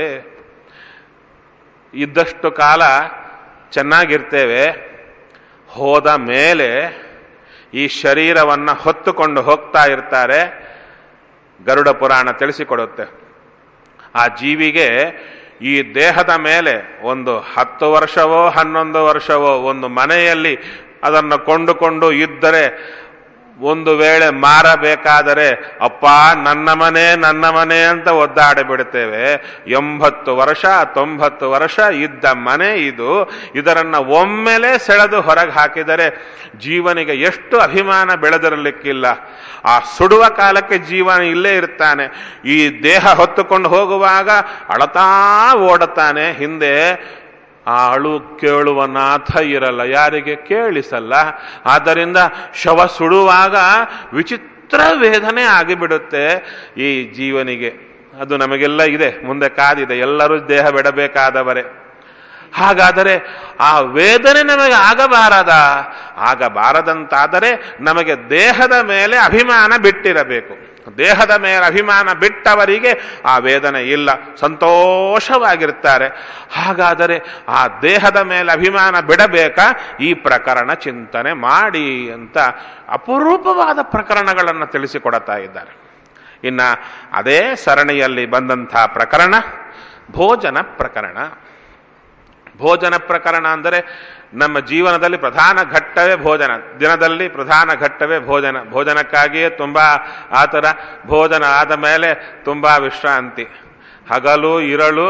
ಇದ್ದಷ್ಟು ಕಾಲ ಚೆನ್ನಾಗಿರ್ತೇವೆ ಹೋದ ಮೇಲೆ ಈ ಶರೀರವನ್ನು ಹೊತ್ತುಕೊಂಡು ಹೋಗ್ತಾ ಇರ್ತಾರೆ ಗರುಡ ಪುರಾಣ ತಿಳಿಸಿಕೊಡುತ್ತೆ ಆ ಜೀವಿಗೆ ಈ ದೇಹದ ಮೇಲೆ ಒಂದು ಹತ್ತು ವರ್ಷವೋ ಹನ್ನೊಂದು ವರ್ಷವೋ ಒಂದು ಮನೆಯಲ್ಲಿ ಅದನ್ನು ಕೊಂಡುಕೊಂಡು ಇದ್ದರೆ ಒಂದು ವೇಳೆ ಮಾರಬೇಕಾದರೆ ಅಪ್ಪ ನನ್ನ ಮನೆ ನನ್ನ ಮನೆ ಅಂತ ಒದ್ದಾಡಿ ಬಿಡ್ತೇವೆ ಎಂಬತ್ತು ವರ್ಷ ತೊಂಬತ್ತು ವರ್ಷ ಇದ್ದ ಮನೆ ಇದು ಇದರನ್ನ ಒಮ್ಮೆಲೆ ಸೆಳೆದು ಹೊರಗೆ ಹಾಕಿದರೆ ಜೀವನಿಗೆ ಎಷ್ಟು ಅಭಿಮಾನ ಬೆಳೆದಿರಲಿಕ್ಕಿಲ್ಲ ಆ ಸುಡುವ ಕಾಲಕ್ಕೆ ಜೀವನ ಇಲ್ಲೇ ಇರ್ತಾನೆ ಈ ದೇಹ ಹೊತ್ತುಕೊಂಡು ಹೋಗುವಾಗ ಅಳತಾ ಓಡುತ್ತಾನೆ ಹಿಂದೆ ಆ ಅಳು ಕೇಳುವ ನಾಥ ಇರಲ್ಲ ಯಾರಿಗೆ ಕೇಳಿಸಲ್ಲ ಆದ್ದರಿಂದ ಶವ ಸುಡುವಾಗ ವಿಚಿತ್ರ ವೇದನೆ ಆಗಿಬಿಡುತ್ತೆ ಈ ಜೀವನಿಗೆ ಅದು ನಮಗೆಲ್ಲ ಇದೆ ಮುಂದೆ ಕಾದಿದೆ ಎಲ್ಲರೂ ದೇಹ ಬಿಡಬೇಕಾದವರೇ ಹಾಗಾದರೆ ಆ ವೇದನೆ ನಮಗೆ ಆಗಬಾರದ ಆಗಬಾರದಂತಾದರೆ ನಮಗೆ ದೇಹದ ಮೇಲೆ ಅಭಿಮಾನ ಬಿಟ್ಟಿರಬೇಕು ದೇಹದ ಮೇಲೆ ಅಭಿಮಾನ ಬಿಟ್ಟವರಿಗೆ ಆ ವೇದನೆ ಇಲ್ಲ ಸಂತೋಷವಾಗಿರ್ತಾರೆ ಹಾಗಾದರೆ ಆ ದೇಹದ ಮೇಲೆ ಅಭಿಮಾನ ಬಿಡಬೇಕಾ ಈ ಪ್ರಕರಣ ಚಿಂತನೆ ಮಾಡಿ ಅಂತ ಅಪರೂಪವಾದ ಪ್ರಕರಣಗಳನ್ನು ತಿಳಿಸಿಕೊಡುತ್ತಾ ಇದ್ದಾರೆ ಇನ್ನ ಅದೇ ಸರಣಿಯಲ್ಲಿ ಬಂದಂಥ ಪ್ರಕರಣ ಭೋಜನ ಪ್ರಕರಣ ಭೋಜನ ಪ್ರಕರಣ ಅಂದರೆ ನಮ್ಮ ಜೀವನದಲ್ಲಿ ಪ್ರಧಾನ ಘಟ್ಟವೇ ಭೋಜನ ದಿನದಲ್ಲಿ ಪ್ರಧಾನ ಘಟ್ಟವೇ ಭೋಜನ ಭೋಜನಕ್ಕಾಗಿಯೇ ತುಂಬ ಆತರ ಭೋಜನ ಆದ ಮೇಲೆ ತುಂಬ ವಿಶ್ರಾಂತಿ ಹಗಲು ಇರಳು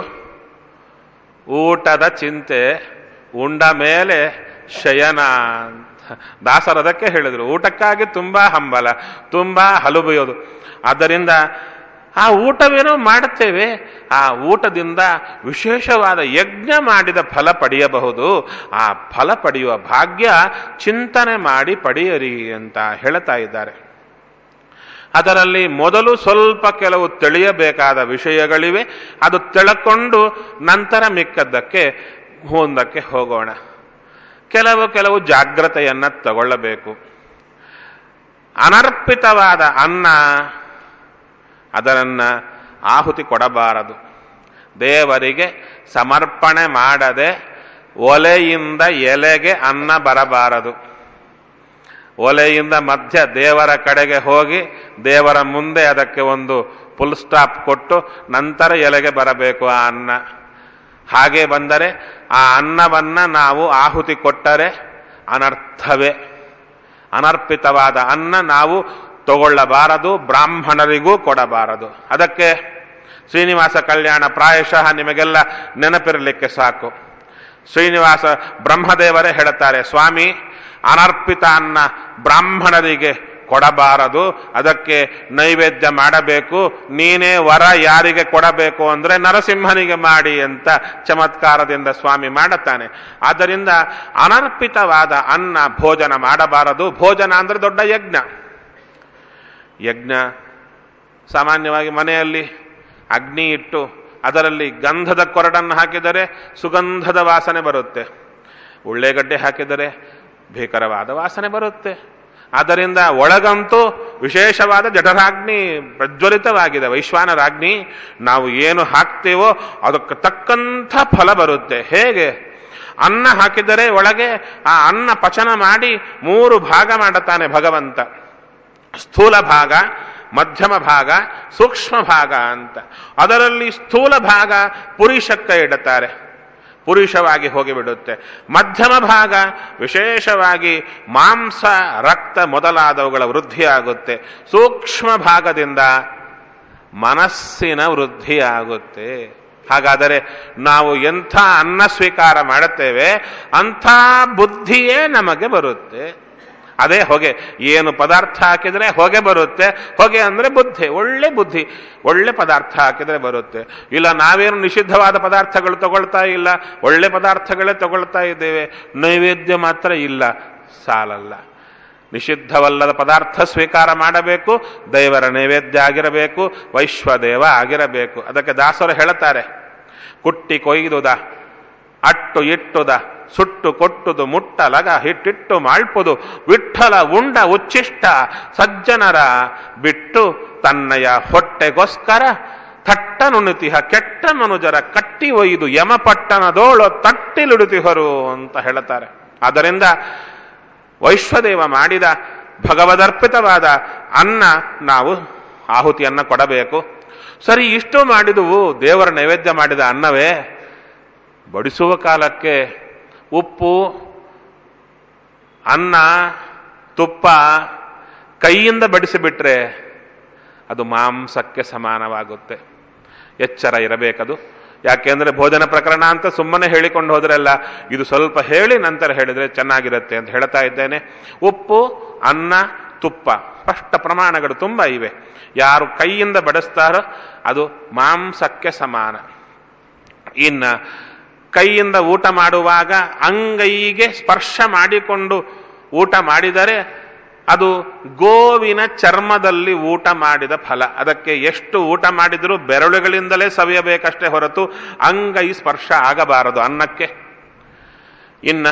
ಊಟದ ಚಿಂತೆ ಉಂಡ ಮೇಲೆ ಶಯನ ಅಂತ ದಾಸರದಕ್ಕೆ ಹೇಳಿದರು ಊಟಕ್ಕಾಗಿ ತುಂಬ ಹಂಬಲ ತುಂಬ ಹಲುಬೆಯೋದು ಆದ್ದರಿಂದ ಆ ಊಟವೇನೋ ಮಾಡುತ್ತೇವೆ ಆ ಊಟದಿಂದ ವಿಶೇಷವಾದ ಯಜ್ಞ ಮಾಡಿದ ಫಲ ಪಡೆಯಬಹುದು ಆ ಫಲ ಪಡೆಯುವ ಭಾಗ್ಯ ಚಿಂತನೆ ಮಾಡಿ ಪಡೆಯರಿ ಅಂತ ಹೇಳ್ತಾ ಇದ್ದಾರೆ ಅದರಲ್ಲಿ ಮೊದಲು ಸ್ವಲ್ಪ ಕೆಲವು ತಿಳಿಯಬೇಕಾದ ವಿಷಯಗಳಿವೆ ಅದು ತಿಳ್ಕೊಂಡು ನಂತರ ಮಿಕ್ಕದ್ದಕ್ಕೆ ಮುಂದಕ್ಕೆ ಹೋಗೋಣ ಕೆಲವು ಕೆಲವು ಜಾಗ್ರತೆಯನ್ನ ತಗೊಳ್ಳಬೇಕು ಅನರ್ಪಿತವಾದ ಅನ್ನ ಅದರನ್ನ ಆಹುತಿ ಕೊಡಬಾರದು ದೇವರಿಗೆ ಸಮರ್ಪಣೆ ಮಾಡದೆ ಒಲೆಯಿಂದ ಎಲೆಗೆ ಅನ್ನ ಬರಬಾರದು ಒಲೆಯಿಂದ ಮಧ್ಯ ದೇವರ ಕಡೆಗೆ ಹೋಗಿ ದೇವರ ಮುಂದೆ ಅದಕ್ಕೆ ಒಂದು ಫುಲ್ ಸ್ಟಾಪ್ ಕೊಟ್ಟು ನಂತರ ಎಲೆಗೆ ಬರಬೇಕು ಆ ಅನ್ನ ಹಾಗೆ ಬಂದರೆ ಆ ಅನ್ನವನ್ನ ನಾವು ಆಹುತಿ ಕೊಟ್ಟರೆ ಅನರ್ಥವೇ ಅನರ್ಪಿತವಾದ ಅನ್ನ ನಾವು ತಗೊಳ್ಳಬಾರದು ಬ್ರಾಹ್ಮಣರಿಗೂ ಕೊಡಬಾರದು ಅದಕ್ಕೆ ಶ್ರೀನಿವಾಸ ಕಲ್ಯಾಣ ಪ್ರಾಯಶಃ ನಿಮಗೆಲ್ಲ ನೆನಪಿರಲಿಕ್ಕೆ ಸಾಕು ಶ್ರೀನಿವಾಸ ಬ್ರಹ್ಮದೇವರೇ ಹೇಳುತ್ತಾರೆ ಸ್ವಾಮಿ ಅನರ್ಪಿತ ಅನ್ನ ಬ್ರಾಹ್ಮಣರಿಗೆ ಕೊಡಬಾರದು ಅದಕ್ಕೆ ನೈವೇದ್ಯ ಮಾಡಬೇಕು ನೀನೇ ವರ ಯಾರಿಗೆ ಕೊಡಬೇಕು ಅಂದ್ರೆ ನರಸಿಂಹನಿಗೆ ಮಾಡಿ ಅಂತ ಚಮತ್ಕಾರದಿಂದ ಸ್ವಾಮಿ ಮಾಡುತ್ತಾನೆ ಆದ್ದರಿಂದ ಅನರ್ಪಿತವಾದ ಅನ್ನ ಭೋಜನ ಮಾಡಬಾರದು ಭೋಜನ ಅಂದ್ರೆ ದೊಡ್ಡ ಯಜ್ಞ ಯಜ್ಞ ಸಾಮಾನ್ಯವಾಗಿ ಮನೆಯಲ್ಲಿ ಅಗ್ನಿ ಇಟ್ಟು ಅದರಲ್ಲಿ ಗಂಧದ ಕೊರಡನ್ನು ಹಾಕಿದರೆ ಸುಗಂಧದ ವಾಸನೆ ಬರುತ್ತೆ ಉಳ್ಳೆಗಡ್ಡೆ ಹಾಕಿದರೆ ಭೀಕರವಾದ ವಾಸನೆ ಬರುತ್ತೆ ಆದ್ದರಿಂದ ಒಳಗಂತೂ ವಿಶೇಷವಾದ ಜಠರಾಗ್ನಿ ಪ್ರಜ್ವಲಿತವಾಗಿದೆ ವೈಶ್ವಾನರಾಗ್ನಿ ನಾವು ಏನು ಹಾಕ್ತೇವೋ ಅದಕ್ಕೆ ತಕ್ಕಂಥ ಫಲ ಬರುತ್ತೆ ಹೇಗೆ ಅನ್ನ ಹಾಕಿದರೆ ಒಳಗೆ ಆ ಅನ್ನ ಪಚನ ಮಾಡಿ ಮೂರು ಭಾಗ ಮಾಡುತ್ತಾನೆ ಭಗವಂತ ಸ್ಥೂಲ ಭಾಗ ಮಧ್ಯಮ ಭಾಗ ಸೂಕ್ಷ್ಮ ಭಾಗ ಅಂತ ಅದರಲ್ಲಿ ಸ್ಥೂಲ ಭಾಗ ಪುರುಷಕ್ಕ ಇಡುತ್ತಾರೆ ಪುರುಷವಾಗಿ ಹೋಗಿಬಿಡುತ್ತೆ ಮಧ್ಯಮ ಭಾಗ ವಿಶೇಷವಾಗಿ ಮಾಂಸ ರಕ್ತ ಮೊದಲಾದವುಗಳ ವೃದ್ಧಿಯಾಗುತ್ತೆ ಸೂಕ್ಷ್ಮ ಭಾಗದಿಂದ ಮನಸ್ಸಿನ ವೃದ್ಧಿಯಾಗುತ್ತೆ ಹಾಗಾದರೆ ನಾವು ಎಂಥ ಅನ್ನ ಸ್ವೀಕಾರ ಮಾಡುತ್ತೇವೆ ಅಂಥ ಬುದ್ಧಿಯೇ ನಮಗೆ ಬರುತ್ತೆ ಅದೇ ಹೊಗೆ ಏನು ಪದಾರ್ಥ ಹಾಕಿದರೆ ಹೊಗೆ ಬರುತ್ತೆ ಹೊಗೆ ಅಂದರೆ ಬುದ್ಧಿ ಒಳ್ಳೆ ಬುದ್ಧಿ ಒಳ್ಳೆ ಪದಾರ್ಥ ಹಾಕಿದರೆ ಬರುತ್ತೆ ಇಲ್ಲ ನಾವೇನು ನಿಷಿದ್ಧವಾದ ಪದಾರ್ಥಗಳು ತಗೊಳ್ತಾ ಇಲ್ಲ ಒಳ್ಳೆ ಪದಾರ್ಥಗಳೇ ತಗೊಳ್ತಾ ಇದ್ದೇವೆ ನೈವೇದ್ಯ ಮಾತ್ರ ಇಲ್ಲ ಸಾಲಲ್ಲ ನಿಷಿದ್ಧವಲ್ಲದ ಪದಾರ್ಥ ಸ್ವೀಕಾರ ಮಾಡಬೇಕು ದೈವರ ನೈವೇದ್ಯ ಆಗಿರಬೇಕು ವೈಶ್ವದೇವ ಆಗಿರಬೇಕು ಅದಕ್ಕೆ ದಾಸರು ಹೇಳುತ್ತಾರೆ ಕುಟ್ಟಿ ಕೊಯ್ದುದ ಅಟ್ಟು ಇಟ್ಟುದ ಸುಟ್ಟು ಕೊಟ್ಟುದು ಮುಟ್ಟಲಗ ಹಿಟ್ಟಿಟ್ಟು ಮಾಳ್ಪುದು ವಿಠಲ ಉಂಡ ಉಚ್ಚಿಷ್ಟ ಸಜ್ಜನರ ಬಿಟ್ಟು ತನ್ನಯ ಹೊಟ್ಟೆಗೋಸ್ಕರ ಥಟ್ಟನುಣಿತಿಹ ಕೆಟ್ಟ ಮನುಜರ ಕಟ್ಟಿ ಒಯ್ದು ಯಮಪಟ್ಟಣದೋಳು ತಟ್ಟಿಲಿಡುತಿಹರು ಅಂತ ಹೇಳುತ್ತಾರೆ ಆದ್ದರಿಂದ ವೈಶ್ವದೇವ ಮಾಡಿದ ಭಗವದರ್ಪಿತವಾದ ಅನ್ನ ನಾವು ಆಹುತಿಯನ್ನ ಕೊಡಬೇಕು ಸರಿ ಇಷ್ಟು ಮಾಡಿದುವು ದೇವರ ನೈವೇದ್ಯ ಮಾಡಿದ ಅನ್ನವೇ ಬಡಿಸುವ ಕಾಲಕ್ಕೆ ಉಪ್ಪು ಅನ್ನ ತುಪ್ಪ ಕೈಯಿಂದ ಬಡಿಸಿಬಿಟ್ರೆ ಅದು ಮಾಂಸಕ್ಕೆ ಸಮಾನವಾಗುತ್ತೆ ಎಚ್ಚರ ಇರಬೇಕದು ಯಾಕೆಂದ್ರೆ ಭೋಜನ ಪ್ರಕರಣ ಅಂತ ಸುಮ್ಮನೆ ಹೇಳಿಕೊಂಡು ಹೋದ್ರಲ್ಲ ಇದು ಸ್ವಲ್ಪ ಹೇಳಿ ನಂತರ ಹೇಳಿದ್ರೆ ಚೆನ್ನಾಗಿರುತ್ತೆ ಅಂತ ಹೇಳ್ತಾ ಇದ್ದೇನೆ ಉಪ್ಪು ಅನ್ನ ತುಪ್ಪ ಸ್ಪಷ್ಟ ಪ್ರಮಾಣಗಳು ತುಂಬ ಇವೆ ಯಾರು ಕೈಯಿಂದ ಬಡಿಸ್ತಾರೋ ಅದು ಮಾಂಸಕ್ಕೆ ಸಮಾನ ಇನ್ನು ಕೈಯಿಂದ ಊಟ ಮಾಡುವಾಗ ಅಂಗೈಗೆ ಸ್ಪರ್ಶ ಮಾಡಿಕೊಂಡು ಊಟ ಮಾಡಿದರೆ ಅದು ಗೋವಿನ ಚರ್ಮದಲ್ಲಿ ಊಟ ಮಾಡಿದ ಫಲ ಅದಕ್ಕೆ ಎಷ್ಟು ಊಟ ಮಾಡಿದರೂ ಬೆರಳುಗಳಿಂದಲೇ ಸವಿಯಬೇಕಷ್ಟೇ ಹೊರತು ಅಂಗೈ ಸ್ಪರ್ಶ ಆಗಬಾರದು ಅನ್ನಕ್ಕೆ ಇನ್ನ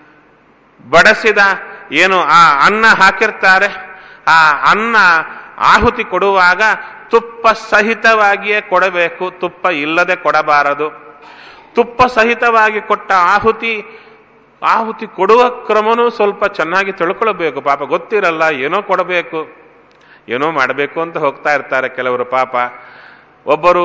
ಬಡಸಿದ ಏನು ಆ ಅನ್ನ ಹಾಕಿರ್ತಾರೆ ಆ ಅನ್ನ ಆಹುತಿ ಕೊಡುವಾಗ ತುಪ್ಪ ಸಹಿತವಾಗಿಯೇ ಕೊಡಬೇಕು ತುಪ್ಪ ಇಲ್ಲದೆ ಕೊಡಬಾರದು ತುಪ್ಪ ಸಹಿತವಾಗಿ ಕೊಟ್ಟ ಆಹುತಿ ಆಹುತಿ ಕೊಡುವ ಕ್ರಮನೂ ಸ್ವಲ್ಪ ಚೆನ್ನಾಗಿ ತಿಳ್ಕೊಳ್ಬೇಕು ಪಾಪ ಗೊತ್ತಿರಲ್ಲ ಏನೋ ಕೊಡಬೇಕು ಏನೋ ಮಾಡಬೇಕು ಅಂತ ಹೋಗ್ತಾ ಇರ್ತಾರೆ ಕೆಲವರು ಪಾಪ ಒಬ್ಬರು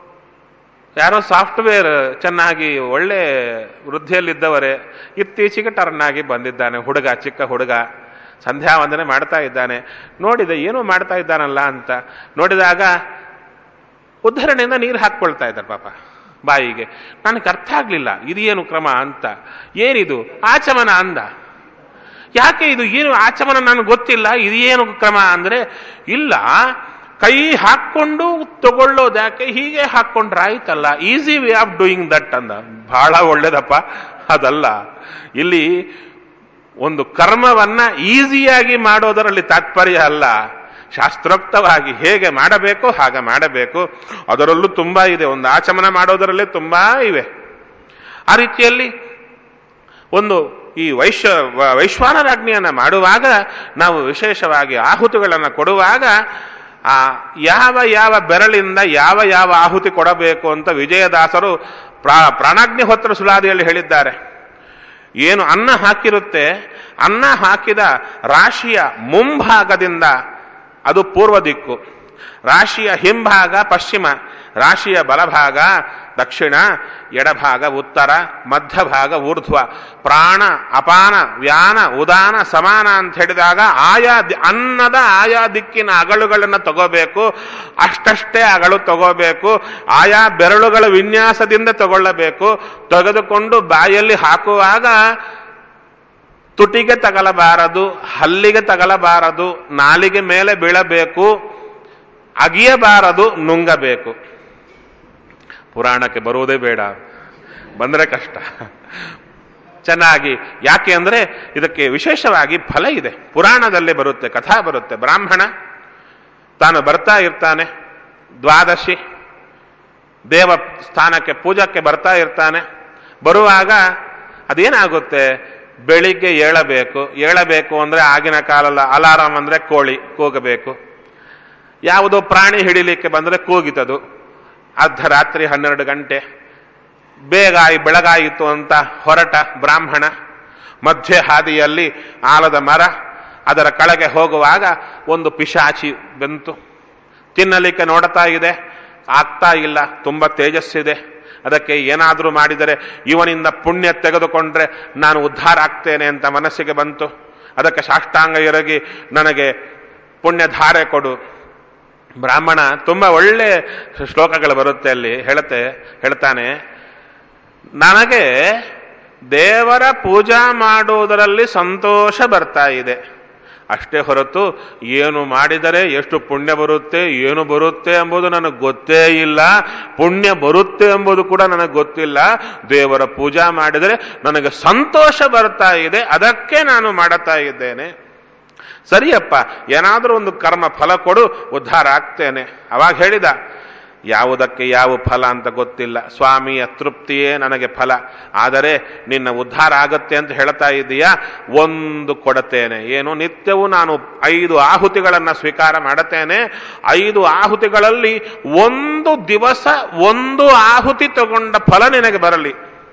ಯಾರೋ ಸಾಫ್ಟ್ವೇರ್ ಚೆನ್ನಾಗಿ ಒಳ್ಳೆ ವೃದ್ಧಿಯಲ್ಲಿದ್ದವರೇ ಇತ್ತೀಚೆಗೆ ಟರ್ನ್ ಆಗಿ ಬಂದಿದ್ದಾನೆ ಹುಡುಗ ಚಿಕ್ಕ ಹುಡುಗ ಸಂಧ್ಯಾ ವಂದನೆ ಮಾಡ್ತಾ ಇದ್ದಾನೆ ನೋಡಿದೆ ಏನೋ ಮಾಡ್ತಾ ಇದ್ದಾನಲ್ಲ ಅಂತ ನೋಡಿದಾಗ ಉದ್ಧರಣೆಯಿಂದ ನೀರು ಹಾಕ್ಕೊಳ್ತಾ ಇದ್ದಾರೆ ಪಾಪ ಬಾಯಿಗೆ ನನಗೆ ಅರ್ಥ ಆಗ್ಲಿಲ್ಲ ಇದೇನು ಕ್ರಮ ಅಂತ ಏನಿದು ಆಚಮನ ಅಂದ ಯಾಕೆ ಇದು ಏನು ಆಚಮನ ನನಗೆ ಗೊತ್ತಿಲ್ಲ ಇದೇನು ಕ್ರಮ ಅಂದ್ರೆ ಇಲ್ಲ ಕೈ ಹಾಕ್ಕೊಂಡು ತಗೊಳ್ಳೋದ್ಯಾಕೆ ಹೀಗೆ ಹಾಕ್ಕೊಂಡ್ರಾಯ್ತಲ್ಲ easy way of doing that ಅಂದ ಬಹಳ ಒಳ್ಳೇದಪ್ಪ ಅದಲ್ಲ ಇಲ್ಲಿ ಒಂದು ಕರ್ಮವನ್ನ ಈಸಿಯಾಗಿ ಮಾಡೋದರಲ್ಲಿ ತಾತ್ಪರ್ಯ ಅಲ್ಲ ಶಾಸ್ತ್ರೋಕ್ತವಾಗಿ ಹೇಗೆ ಮಾಡಬೇಕು ಹಾಗೆ ಮಾಡಬೇಕು ಅದರಲ್ಲೂ ತುಂಬಾ ಇದೆ ಒಂದು ಆಚಮನ ಮಾಡೋದರಲ್ಲೇ ತುಂಬಾ ಇವೆ ಆ ರೀತಿಯಲ್ಲಿ ಒಂದು ಈ ವೈಶ್ವ ವೈಶ್ವಾನರಾಜ್ಞಿಯನ್ನು ಮಾಡುವಾಗ ನಾವು ವಿಶೇಷವಾಗಿ ಆಹುತಿಗಳನ್ನು ಕೊಡುವಾಗ ಆ ಯಾವ ಯಾವ ಬೆರಳಿಂದ ಯಾವ ಯಾವ ಆಹುತಿ ಕೊಡಬೇಕು ಅಂತ ವಿಜಯದಾಸರು ಪ್ರಾ ಪ್ರಾಣಾಗ್ನಿಹೋತ್ರ ಸುಳಾದಿಯಲ್ಲಿ ಹೇಳಿದ್ದಾರೆ ಏನು ಅನ್ನ ಹಾಕಿರುತ್ತೆ ಅನ್ನ ಹಾಕಿದ ರಾಶಿಯ ಮುಂಭಾಗದಿಂದ ಅದು ಪೂರ್ವ ದಿಕ್ಕು ರಾಶಿಯ ಹಿಂಭಾಗ ಪಶ್ಚಿಮ ರಾಶಿಯ ಬಲಭಾಗ ದಕ್ಷಿಣ ಎಡಭಾಗ ಉತ್ತರ ಮಧ್ಯಭಾಗ ಊರ್ಧ್ವ ಪ್ರಾಣ ಅಪಾನ ವ್ಯಾನ ಉದಾನ ಸಮಾನ ಅಂತ ಹೇಳಿದಾಗ ಆಯಾ ದಿ- ಅನ್ನದ ಆಯಾ ದಿಕ್ಕಿನ ಅಗಳುಗಳನ್ನು ತಗೋಬೇಕು ಅಷ್ಟಷ್ಟೇ ಅಗಳು ತಗೋಬೇಕು ಆಯಾ ಬೆರಳುಗಳ ವಿನ್ಯಾಸದಿಂದ ತಗೊಳ್ಳಬೇಕು ತೆಗೆದುಕೊಂಡು ಬಾಯಲ್ಲಿ ಹಾಕುವಾಗ ತುಟಿಗೆ ತಗಲಬಾರದು ಹಲ್ಲಿಗೆ ತಗಲಬಾರದು ನಾಲಿಗೆ ಮೇಲೆ ಬೀಳಬೇಕು ಅಗಿಯಬಾರದು ನುಂಗಬೇಕು ಪುರಾಣಕ್ಕೆ ಬರುವುದೇ ಬೇಡ ಬಂದರೆ ಕಷ್ಟ ಚೆನ್ನಾಗಿ ಯಾಕೆ ಅಂದರೆ ಇದಕ್ಕೆ ವಿಶೇಷವಾಗಿ ಫಲ ಇದೆ ಪುರಾಣದಲ್ಲೇ ಬರುತ್ತೆ ಕಥಾ ಬರುತ್ತೆ ಬ್ರಾಹ್ಮಣ ತಾನು ಬರ್ತಾ ಇರ್ತಾನೆ ದ್ವಾದಶಿ ದೇವ ಸ್ಥಾನಕ್ಕೆ ಪೂಜಕ್ಕೆ ಬರ್ತಾ ಇರ್ತಾನೆ ಬರುವಾಗ ಅದೇನಾಗುತ್ತೆ ಬೆಳಿಗ್ಗೆ ಏಳಬೇಕು ಏಳಬೇಕು ಅಂದರೆ ಆಗಿನ ಕಾಲಲ್ಲ ಅಲಾರಾಮ್ ಅಂದರೆ ಕೋಳಿ ಕೂಗಬೇಕು ಯಾವುದೋ ಪ್ರಾಣಿ ಹಿಡಿಲಿಕ್ಕೆ ಬಂದರೆ ಕೂಗಿತದು ಅರ್ಧರಾತ್ರಿ ಹನ್ನೆರಡು ಗಂಟೆ ಬೇಗಾಯಿ ಬೆಳಗಾಯಿತು ಅಂತ ಹೊರಟ ಬ್ರಾಹ್ಮಣ ಮಧ್ಯೆ ಹಾದಿಯಲ್ಲಿ ಆಲದ ಮರ ಅದರ ಕೆಳಗೆ ಹೋಗುವಾಗ ಒಂದು ಪಿಶಾಚಿ ಬಂತು ತಿನ್ನಲಿಕ್ಕೆ ನೋಡ್ತಾ ಇದೆ ಆಗ್ತಾ ಇಲ್ಲ ತುಂಬ ತೇಜಸ್ಸಿದೆ ಅದಕ್ಕೆ ಏನಾದರೂ ಮಾಡಿದರೆ ಇವನಿಂದ ಪುಣ್ಯ ತೆಗೆದುಕೊಂಡ್ರೆ ನಾನು ಉದ್ಧಾರ ಆಗ್ತೇನೆ ಅಂತ ಮನಸ್ಸಿಗೆ ಬಂತು ಅದಕ್ಕೆ ಸಾಷ್ಟಾಂಗ ಎರಗಿ ನನಗೆ ಪುಣ್ಯಧಾರೆ ಕೊಡು ಬ್ರಾಹ್ಮಣ ತುಂಬ ಒಳ್ಳೆ ಶ್ಲೋಕಗಳು ಬರುತ್ತೆ ಅಲ್ಲಿ ಹೇಳುತ್ತೆ ಹೇಳ್ತಾನೆ ನನಗೆ ದೇವರ ಪೂಜಾ ಮಾಡುವುದರಲ್ಲಿ ಸಂತೋಷ ಬರ್ತಾ ಇದೆ ಅಷ್ಟೇ ಹೊರತು ಏನು ಮಾಡಿದರೆ ಎಷ್ಟು ಪುಣ್ಯ ಬರುತ್ತೆ ಏನು ಬರುತ್ತೆ ಎಂಬುದು ನನಗೆ ಗೊತ್ತೇ ಇಲ್ಲ ಪುಣ್ಯ ಬರುತ್ತೆ ಎಂಬುದು ಕೂಡ ನನಗೆ ಗೊತ್ತಿಲ್ಲ ದೇವರ ಪೂಜಾ ಮಾಡಿದರೆ ನನಗೆ ಸಂತೋಷ ಬರ್ತಾ ಇದೆ ಅದಕ್ಕೆ ನಾನು ಮಾಡುತ್ತಾ ಇದ್ದೇನೆ ಸರಿಯಪ್ಪ ಏನಾದರೂ ಒಂದು ಕರ್ಮ ಫಲ ಕೊಡು ಉದ್ಧಾರ ಆಗ್ತೇನೆ ಅವಾಗ ಹೇಳಿದ ಯಾವುದಕ್ಕೆ ಯಾವ ಫಲ ಅಂತ ಗೊತ್ತಿಲ್ಲ ಸ್ವಾಮಿಯ ತೃಪ್ತಿಯೇ ನನಗೆ ಫಲ ಆದರೆ ನಿನ್ನ ಉದ್ಧಾರ ಆಗತ್ತೆ ಅಂತ ಹೇಳ್ತಾ ಇದ್ದೀಯಾ ಒಂದು ಕೊಡತೇನೆ ಏನು ನಿತ್ಯವೂ ನಾನು ಐದು ಆಹುತಿಗಳನ್ನು ಸ್ವೀಕಾರ ಮಾಡುತ್ತೇನೆ ಐದು ಆಹುತಿಗಳಲ್ಲಿ ಒಂದು ದಿವಸ ಒಂದು ಆಹುತಿ ತಗೊಂಡ ಫಲ ನಿನಗೆ ಬರಲಿ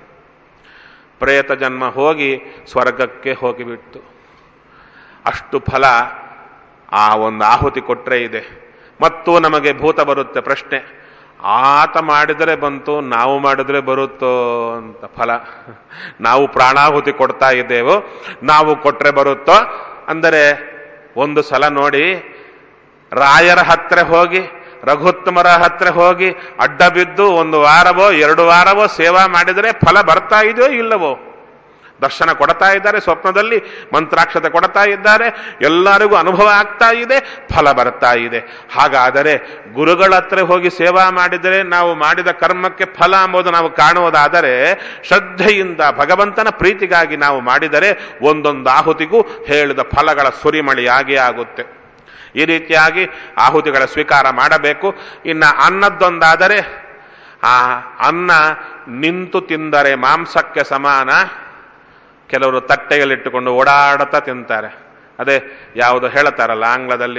ಪ್ರೇತ ಜನ್ಮ ಹೋಗಿ ಸ್ವರ್ಗಕ್ಕೆ ಹೋಗಿಬಿಟ್ಟು ಅಷ್ಟು ಫಲ ಆ ಒಂದು ಆಹುತಿ ಕೊಟ್ಟರೆ ಇದೆ ಮತ್ತು ನಮಗೆ ಭೂತ ಬರುತ್ತೆ ಪ್ರಶ್ನೆ ಆತ ಮಾಡಿದರೆ ಬಂತು ನಾವು ಮಾಡಿದ್ರೆ ಬರುತ್ತೋ ಅಂತ ಫಲ ನಾವು ಪ್ರಾಣಾಹುತಿ ಕೊಡ್ತಾ ಇದ್ದೇವೋ ನಾವು ಕೊಟ್ರೆ ಬರುತ್ತೋ ಅಂದರೆ ಒಂದು ಸಲ ನೋಡಿ ರಾಯರ ಹತ್ರ ಹೋಗಿ ರಘುತ್ತಮರ ಹತ್ರ ಹೋಗಿ ಅಡ್ಡ ಬಿದ್ದು ಒಂದು ವಾರವೋ ಎರಡು ವಾರವೋ ಸೇವಾ ಮಾಡಿದರೆ ಫಲ ಬರ್ತಾ ಇದೆಯೋ ಇಲ್ಲವೋ ದರ್ಶನ ಕೊಡ್ತಾ ಇದ್ದಾರೆ ಸ್ವಪ್ನದಲ್ಲಿ ಮಂತ್ರಾಕ್ಷತೆ ಕೊಡ್ತಾ ಇದ್ದಾರೆ ಎಲ್ಲರಿಗೂ ಅನುಭವ ಆಗ್ತಾ ಇದೆ ಫಲ ಬರ್ತಾ ಇದೆ ಹಾಗಾದರೆ ಗುರುಗಳ ಹತ್ರ ಹೋಗಿ ಸೇವಾ ಮಾಡಿದರೆ ನಾವು ಮಾಡಿದ ಕರ್ಮಕ್ಕೆ ಫಲ ಎಂಬುದು ನಾವು ಕಾಣುವುದಾದರೆ ಶ್ರದ್ಧೆಯಿಂದ ಭಗವಂತನ ಪ್ರೀತಿಗಾಗಿ ನಾವು ಮಾಡಿದರೆ ಒಂದೊಂದು ಆಹುತಿಗೂ ಹೇಳಿದ ಫಲಗಳ ಸುರಿಮಳಿಯಾಗೇ ಆಗುತ್ತೆ ಈ ರೀತಿಯಾಗಿ ಆಹುತಿಗಳ ಸ್ವೀಕಾರ ಮಾಡಬೇಕು ಇನ್ನು ಅನ್ನದ್ದೊಂದಾದರೆ ಆ ಅನ್ನ ನಿಂತು ತಿಂದರೆ ಮಾಂಸಕ್ಕೆ ಸಮಾನ ಕೆಲವರು ತಟ್ಟೆಯಲ್ಲಿಟ್ಟುಕೊಂಡು ಓಡಾಡುತ್ತಾ ತಿಂತಾರೆ ಅದೇ ಯಾವುದು ಹೇಳ್ತಾರಲ್ಲ ಆಂಗ್ಲದಲ್ಲಿ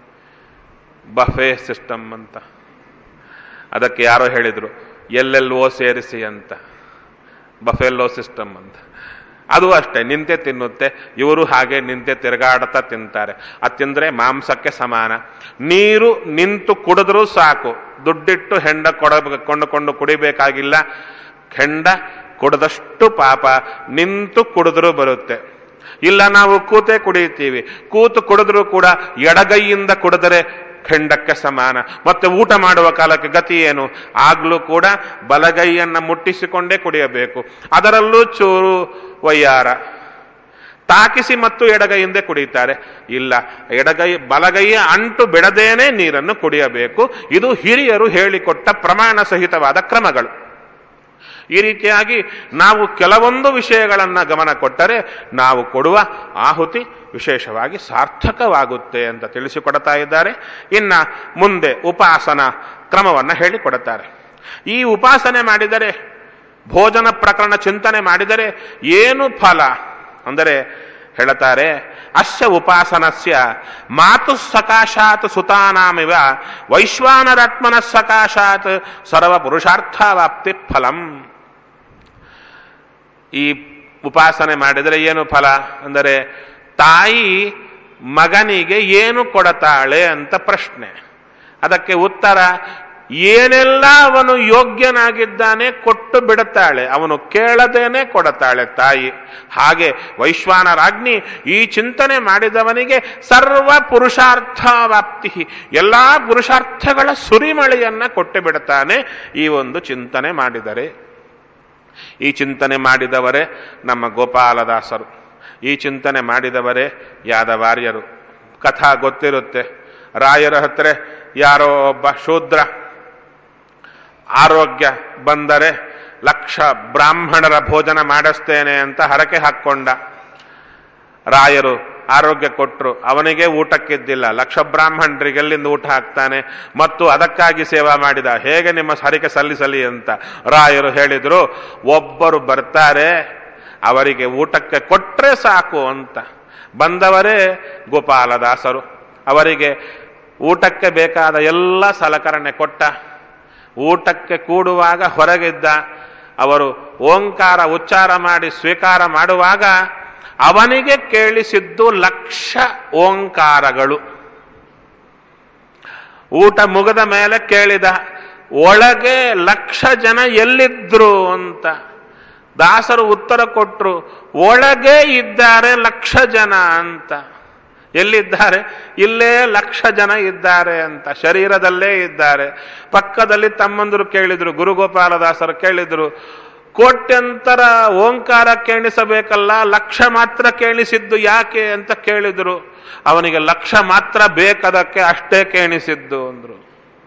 ಬಫೆ ಸಿಸ್ಟಮ್ ಅಂತ ಅದಕ್ಕೆ ಯಾರೋ ಹೇಳಿದ್ರು ಎಲ್ಲೆಲ್ಲೋ ಸೇರಿಸಿ ಅಂತ ಬಫೆಲ್ಲೋ ಸಿಸ್ಟಮ್ ಅಂತ ಅದು ಅಷ್ಟೇ ನಿಂತೆ ತಿನ್ನುತ್ತೆ ಇವರು ಹಾಗೆ ನಿಂತೆ ತಿರುಗಾಡುತ್ತಾ ತಿಂತಾರೆ ಅದು ತಿಂದ್ರೆ ಮಾಂಸಕ್ಕೆ ಸಮಾನ ನೀರು ನಿಂತು ಕುಡಿದ್ರೂ ಸಾಕು ದುಡ್ಡಿಟ್ಟು ಹೆಂಡ ಕೊಡ ಕೊಂಡುಕೊಂಡು ಕುಡಿಬೇಕಾಗಿಲ್ಲ ಹೆಂಡ ಕುಡಿದಷ್ಟು ಪಾಪ ನಿಂತು ಕುಡಿದ್ರೂ ಬರುತ್ತೆ ಇಲ್ಲ ನಾವು ಕೂತೆ ಕುಡಿಯುತ್ತೀವಿ ಕೂತು ಕುಡಿದ್ರೂ ಕೂಡ ಎಡಗೈಯಿಂದ ಕುಡಿದರೆ ಖಂಡಕ್ಕೆ ಸಮಾನ ಮತ್ತೆ ಊಟ ಮಾಡುವ ಕಾಲಕ್ಕೆ ಗತಿ ಏನು ಆಗ್ಲೂ ಕೂಡ ಬಲಗೈಯನ್ನ ಮುಟ್ಟಿಸಿಕೊಂಡೇ ಕುಡಿಯಬೇಕು ಅದರಲ್ಲೂ ಚೂರು ವಯ್ಯಾರ ತಾಕಿಸಿ ಮತ್ತು ಎಡಗೈಯಿಂದೇ ಕುಡಿಯುತ್ತಾರೆ ಇಲ್ಲ ಎಡಗೈ ಬಲಗೈಯ ಅಂಟು ಬಿಡದೇನೆ ನೀರನ್ನು ಕುಡಿಯಬೇಕು ಇದು ಹಿರಿಯರು ಹೇಳಿಕೊಟ್ಟ ಪ್ರಮಾಣ ಸಹಿತವಾದ ಕ್ರಮಗಳು ಈ ರೀತಿಯಾಗಿ ನಾವು ಕೆಲವೊಂದು ವಿಷಯಗಳನ್ನು ಗಮನ ಕೊಟ್ಟರೆ ನಾವು ಕೊಡುವ ಆಹುತಿ ವಿಶೇಷವಾಗಿ ಸಾರ್ಥಕವಾಗುತ್ತೆ ಅಂತ ತಿಳಿಸಿಕೊಡ್ತಾ ಇದ್ದಾರೆ ಇನ್ನ ಮುಂದೆ ಉಪಾಸನ ಕ್ರಮವನ್ನು ಹೇಳಿಕೊಡುತ್ತಾರೆ ಈ ಉಪಾಸನೆ ಮಾಡಿದರೆ ಭೋಜನ ಪ್ರಕರಣ ಚಿಂತನೆ ಮಾಡಿದರೆ ಏನು ಫಲ ಅಂದರೆ ಹೇಳುತ್ತಾರೆ ಅಸ್ಯ ಉಪಾಸನಸ್ಯ ಮಾತು ಸಕಾಶಾತ್ ಸುತಾನಾಮಿವ ವೈಶ್ವಾನರಾತ್ಮನ ಸಕಾಶಾತ್ ಸರ್ವ ಪುರುಷಾರ್ಥವಾಪ್ತಿ ಫಲಂ ಈ ಉಪಾಸನೆ ಮಾಡಿದರೆ ಏನು ಫಲ ಅಂದರೆ ತಾಯಿ ಮಗನಿಗೆ ಏನು ಕೊಡತಾಳೆ ಅಂತ ಪ್ರಶ್ನೆ ಅದಕ್ಕೆ ಉತ್ತರ ಏನೆಲ್ಲ ಅವನು ಯೋಗ್ಯನಾಗಿದ್ದಾನೆ ಕೊಟ್ಟು ಬಿಡುತ್ತಾಳೆ ಅವನು ಕೇಳದೇನೆ ಕೊಡತಾಳೆ ತಾಯಿ ಹಾಗೆ ವೈಶ್ವಾನರಾಜ್ಞಿ ಈ ಚಿಂತನೆ ಮಾಡಿದವನಿಗೆ ಸರ್ವ ಪುರುಷಾರ್ಥವಾಪ್ತಿ ಎಲ್ಲ ಪುರುಷಾರ್ಥಗಳ ಸುರಿಮಳೆಯನ್ನ ಕೊಟ್ಟು ಬಿಡುತ್ತಾನೆ ಈ ಒಂದು ಚಿಂತನೆ ಮಾಡಿದರೆ ಈ ಚಿಂತನೆ ಮಾಡಿದವರೇ ನಮ್ಮ ಗೋಪಾಲದಾಸರು ಈ ಚಿಂತನೆ ಮಾಡಿದವರೇ ಯಾದವಾರ್ಯರು ಕಥಾ ಗೊತ್ತಿರುತ್ತೆ ರಾಯರ ಹತ್ರ ಯಾರೋ ಒಬ್ಬ ಶೂದ್ರ ಆರೋಗ್ಯ ಬಂದರೆ ಲಕ್ಷ ಬ್ರಾಹ್ಮಣರ ಭೋಜನ ಮಾಡಿಸ್ತೇನೆ ಅಂತ ಹರಕೆ ಹಾಕ್ಕೊಂಡ ರಾಯರು ಆರೋಗ್ಯ ಕೊಟ್ಟರು ಅವನಿಗೆ ಊಟಕ್ಕಿದ್ದಿಲ್ಲ ಲಕ್ಷ ಬ್ರಾಹ್ಮಣರಿಗೆ ಎಲ್ಲಿಂದ ಊಟ ಹಾಕ್ತಾನೆ ಮತ್ತು ಅದಕ್ಕಾಗಿ ಸೇವಾ ಮಾಡಿದ ಹೇಗೆ ನಿಮ್ಮ ಹರಿಕೆ ಸಲ್ಲಿಸಲಿ ಅಂತ ರಾಯರು ಹೇಳಿದ್ರು ಒಬ್ಬರು ಬರ್ತಾರೆ ಅವರಿಗೆ ಊಟಕ್ಕೆ ಕೊಟ್ರೆ ಸಾಕು ಅಂತ ಬಂದವರೇ ಗೋಪಾಲದಾಸರು ಅವರಿಗೆ ಊಟಕ್ಕೆ ಬೇಕಾದ ಎಲ್ಲ ಸಲಕರಣೆ ಕೊಟ್ಟ ಊಟಕ್ಕೆ ಕೂಡುವಾಗ ಹೊರಗಿದ್ದ ಅವರು ಓಂಕಾರ ಉಚ್ಚಾರ ಮಾಡಿ ಸ್ವೀಕಾರ ಮಾಡುವಾಗ ಅವನಿಗೆ ಕೇಳಿಸಿದ್ದು ಲಕ್ಷ ಓಂಕಾರಗಳು ಊಟ ಮುಗಿದ ಮೇಲೆ ಕೇಳಿದ ಒಳಗೆ ಲಕ್ಷ ಜನ ಎಲ್ಲಿದ್ರು ಅಂತ ದಾಸರು ಉತ್ತರ ಕೊಟ್ಟರು ಒಳಗೆ ಇದ್ದಾರೆ ಲಕ್ಷ ಜನ ಅಂತ ಎಲ್ಲಿದ್ದಾರೆ ಇಲ್ಲೇ ಲಕ್ಷ ಜನ ಇದ್ದಾರೆ ಅಂತ ಶರೀರದಲ್ಲೇ ಇದ್ದಾರೆ ಪಕ್ಕದಲ್ಲಿ ತಮ್ಮಂದರು ಕೇಳಿದ್ರು ಗುರುಗೋಪಾಲದಾಸರು ಕೇಳಿದ್ರು ಕೋಟ್ಯಂತರ ಓಂಕಾರ ಕೇಳಿಸಬೇಕಲ್ಲ ಲಕ್ಷ ಮಾತ್ರ ಕೇಳಿಸಿದ್ದು ಯಾಕೆ ಅಂತ ಕೇಳಿದ್ರು ಅವನಿಗೆ ಲಕ್ಷ ಮಾತ್ರ ಬೇಕದಕ್ಕೆ ಅಷ್ಟೇ ಕೇಳಿಸಿದ್ದು ಅಂದ್ರು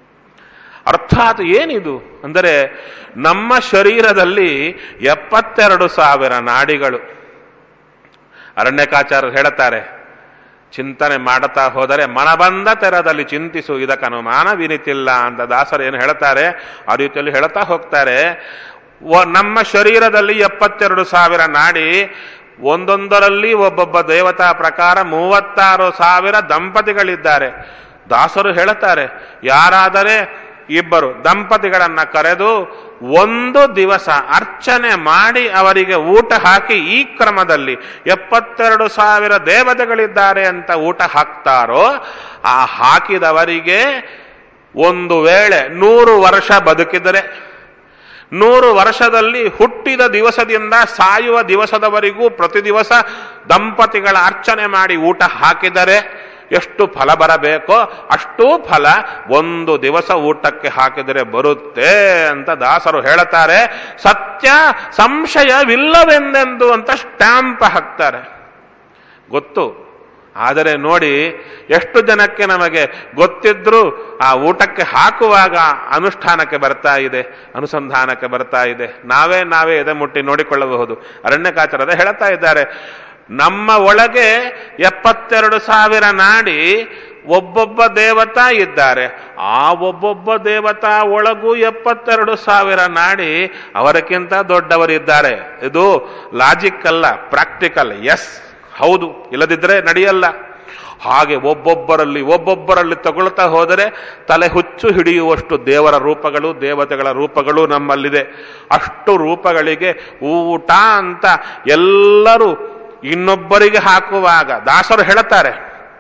ಅರ್ಥಾತ್ ಏನಿದು ಅಂದರೆ ನಮ್ಮ ಶರೀರದಲ್ಲಿ ಎಪ್ಪತ್ತೆರಡು ಸಾವಿರ ನಾಡಿಗಳು ಅರಣ್ಯಕಾಚಾರ್ಯರು ಹೇಳುತ್ತಾರೆ ಚಿಂತನೆ ಮಾಡುತ್ತಾ ಹೋದರೆ ಮನಬಂದ ತೆರದಲ್ಲಿ ಚಿಂತಿಸು ಇದಕ್ಕೆ ಅನುಮಾನ ವಿನಿತಿಲ್ಲ ಅಂತ ದಾಸರು ಏನು ಹೇಳ್ತಾರೆ ಆ ರೀತಿಯಲ್ಲಿ ಹೇಳ್ತಾ ಹೋಗ್ತಾರೆ ನಮ್ಮ ಶರೀರದಲ್ಲಿ ಎಪ್ಪತ್ತೆರಡು ಸಾವಿರ ನಾಡಿ ಒಂದೊಂದರಲ್ಲಿ ಒಬ್ಬೊಬ್ಬ ದೇವತಾ ಪ್ರಕಾರ ಮೂವತ್ತಾರು ಸಾವಿರ ದಂಪತಿಗಳಿದ್ದಾರೆ ದಾಸರು ಹೇಳುತ್ತಾರೆ ಯಾರಾದರೆ ಇಬ್ಬರು ದಂಪತಿಗಳನ್ನ ಕರೆದು ಒಂದು ದಿವಸ ಅರ್ಚನೆ ಮಾಡಿ ಅವರಿಗೆ ಊಟ ಹಾಕಿ ಈ ಕ್ರಮದಲ್ಲಿ ಎಪ್ಪತ್ತೆರಡು ಸಾವಿರ ದೇವತೆಗಳಿದ್ದಾರೆ ಅಂತ ಊಟ ಹಾಕ್ತಾರೋ ಆ ಹಾಕಿದವರಿಗೆ ಒಂದು ವೇಳೆ ನೂರು ವರ್ಷ ಬದುಕಿದರೆ ನೂರು ವರ್ಷದಲ್ಲಿ ಹುಟ್ಟಿದ ದಿವಸದಿಂದ ಸಾಯುವ ದಿವಸದವರೆಗೂ ಪ್ರತಿ ದಿವಸ ದಂಪತಿಗಳ ಅರ್ಚನೆ ಮಾಡಿ ಊಟ ಹಾಕಿದರೆ ಎಷ್ಟು ಫಲ ಬರಬೇಕೋ ಅಷ್ಟೂ ಫಲ ಒಂದು ದಿವಸ ಊಟಕ್ಕೆ ಹಾಕಿದರೆ ಬರುತ್ತೆ ಅಂತ ದಾಸರು ಹೇಳುತ್ತಾರೆ ಸತ್ಯ ಸಂಶಯವಿಲ್ಲವೆಂದೆಂದು ಅಂತ ಸ್ಟ್ಯಾಂಪ್ ಹಾಕ್ತಾರೆ ಗೊತ್ತು ಆದರೆ ನೋಡಿ ಎಷ್ಟು ಜನಕ್ಕೆ ನಮಗೆ ಗೊತ್ತಿದ್ರೂ ಆ ಊಟಕ್ಕೆ ಹಾಕುವಾಗ ಅನುಷ್ಠಾನಕ್ಕೆ ಬರ್ತಾ ಇದೆ ಅನುಸಂಧಾನಕ್ಕೆ ಬರ್ತಾ ಇದೆ ನಾವೇ ನಾವೇ ಎದೆ ಮುಟ್ಟಿ ನೋಡಿಕೊಳ್ಳಬಹುದು ಅರಣ್ಯಕಾಚರದ ಹೇಳ್ತಾ ಇದ್ದಾರೆ ನಮ್ಮ ಒಳಗೆ ಎಪ್ಪತ್ತೆರಡು ಸಾವಿರ ನಾಡಿ ಒಬ್ಬೊಬ್ಬ ದೇವತಾ ಇದ್ದಾರೆ ಆ ಒಬ್ಬೊಬ್ಬ ದೇವತಾ ಒಳಗೂ ಎಪ್ಪತ್ತೆರಡು ಸಾವಿರ ನಾಡಿ ಅವರಕ್ಕಿಂತ ದೊಡ್ಡವರಿದ್ದಾರೆ ಇದು ಲಾಜಿಕ್ ಅಲ್ಲ ಪ್ರಾಕ್ಟಿಕಲ್ ಎಸ್ ಹೌದು ಇಲ್ಲದಿದ್ದರೆ ನಡೆಯಲ್ಲ ಹಾಗೆ ಒಬ್ಬೊಬ್ಬರಲ್ಲಿ ಒಬ್ಬೊಬ್ಬರಲ್ಲಿ ತಗೊಳ್ತಾ ಹೋದರೆ ತಲೆ ಹುಚ್ಚು ಹಿಡಿಯುವಷ್ಟು ದೇವರ ರೂಪಗಳು ದೇವತೆಗಳ ರೂಪಗಳು ನಮ್ಮಲ್ಲಿದೆ ಅಷ್ಟು ರೂಪಗಳಿಗೆ ಊಟ ಅಂತ ಎಲ್ಲರೂ ಇನ್ನೊಬ್ಬರಿಗೆ ಹಾಕುವಾಗ ದಾಸರು ಹೇಳುತ್ತಾರೆ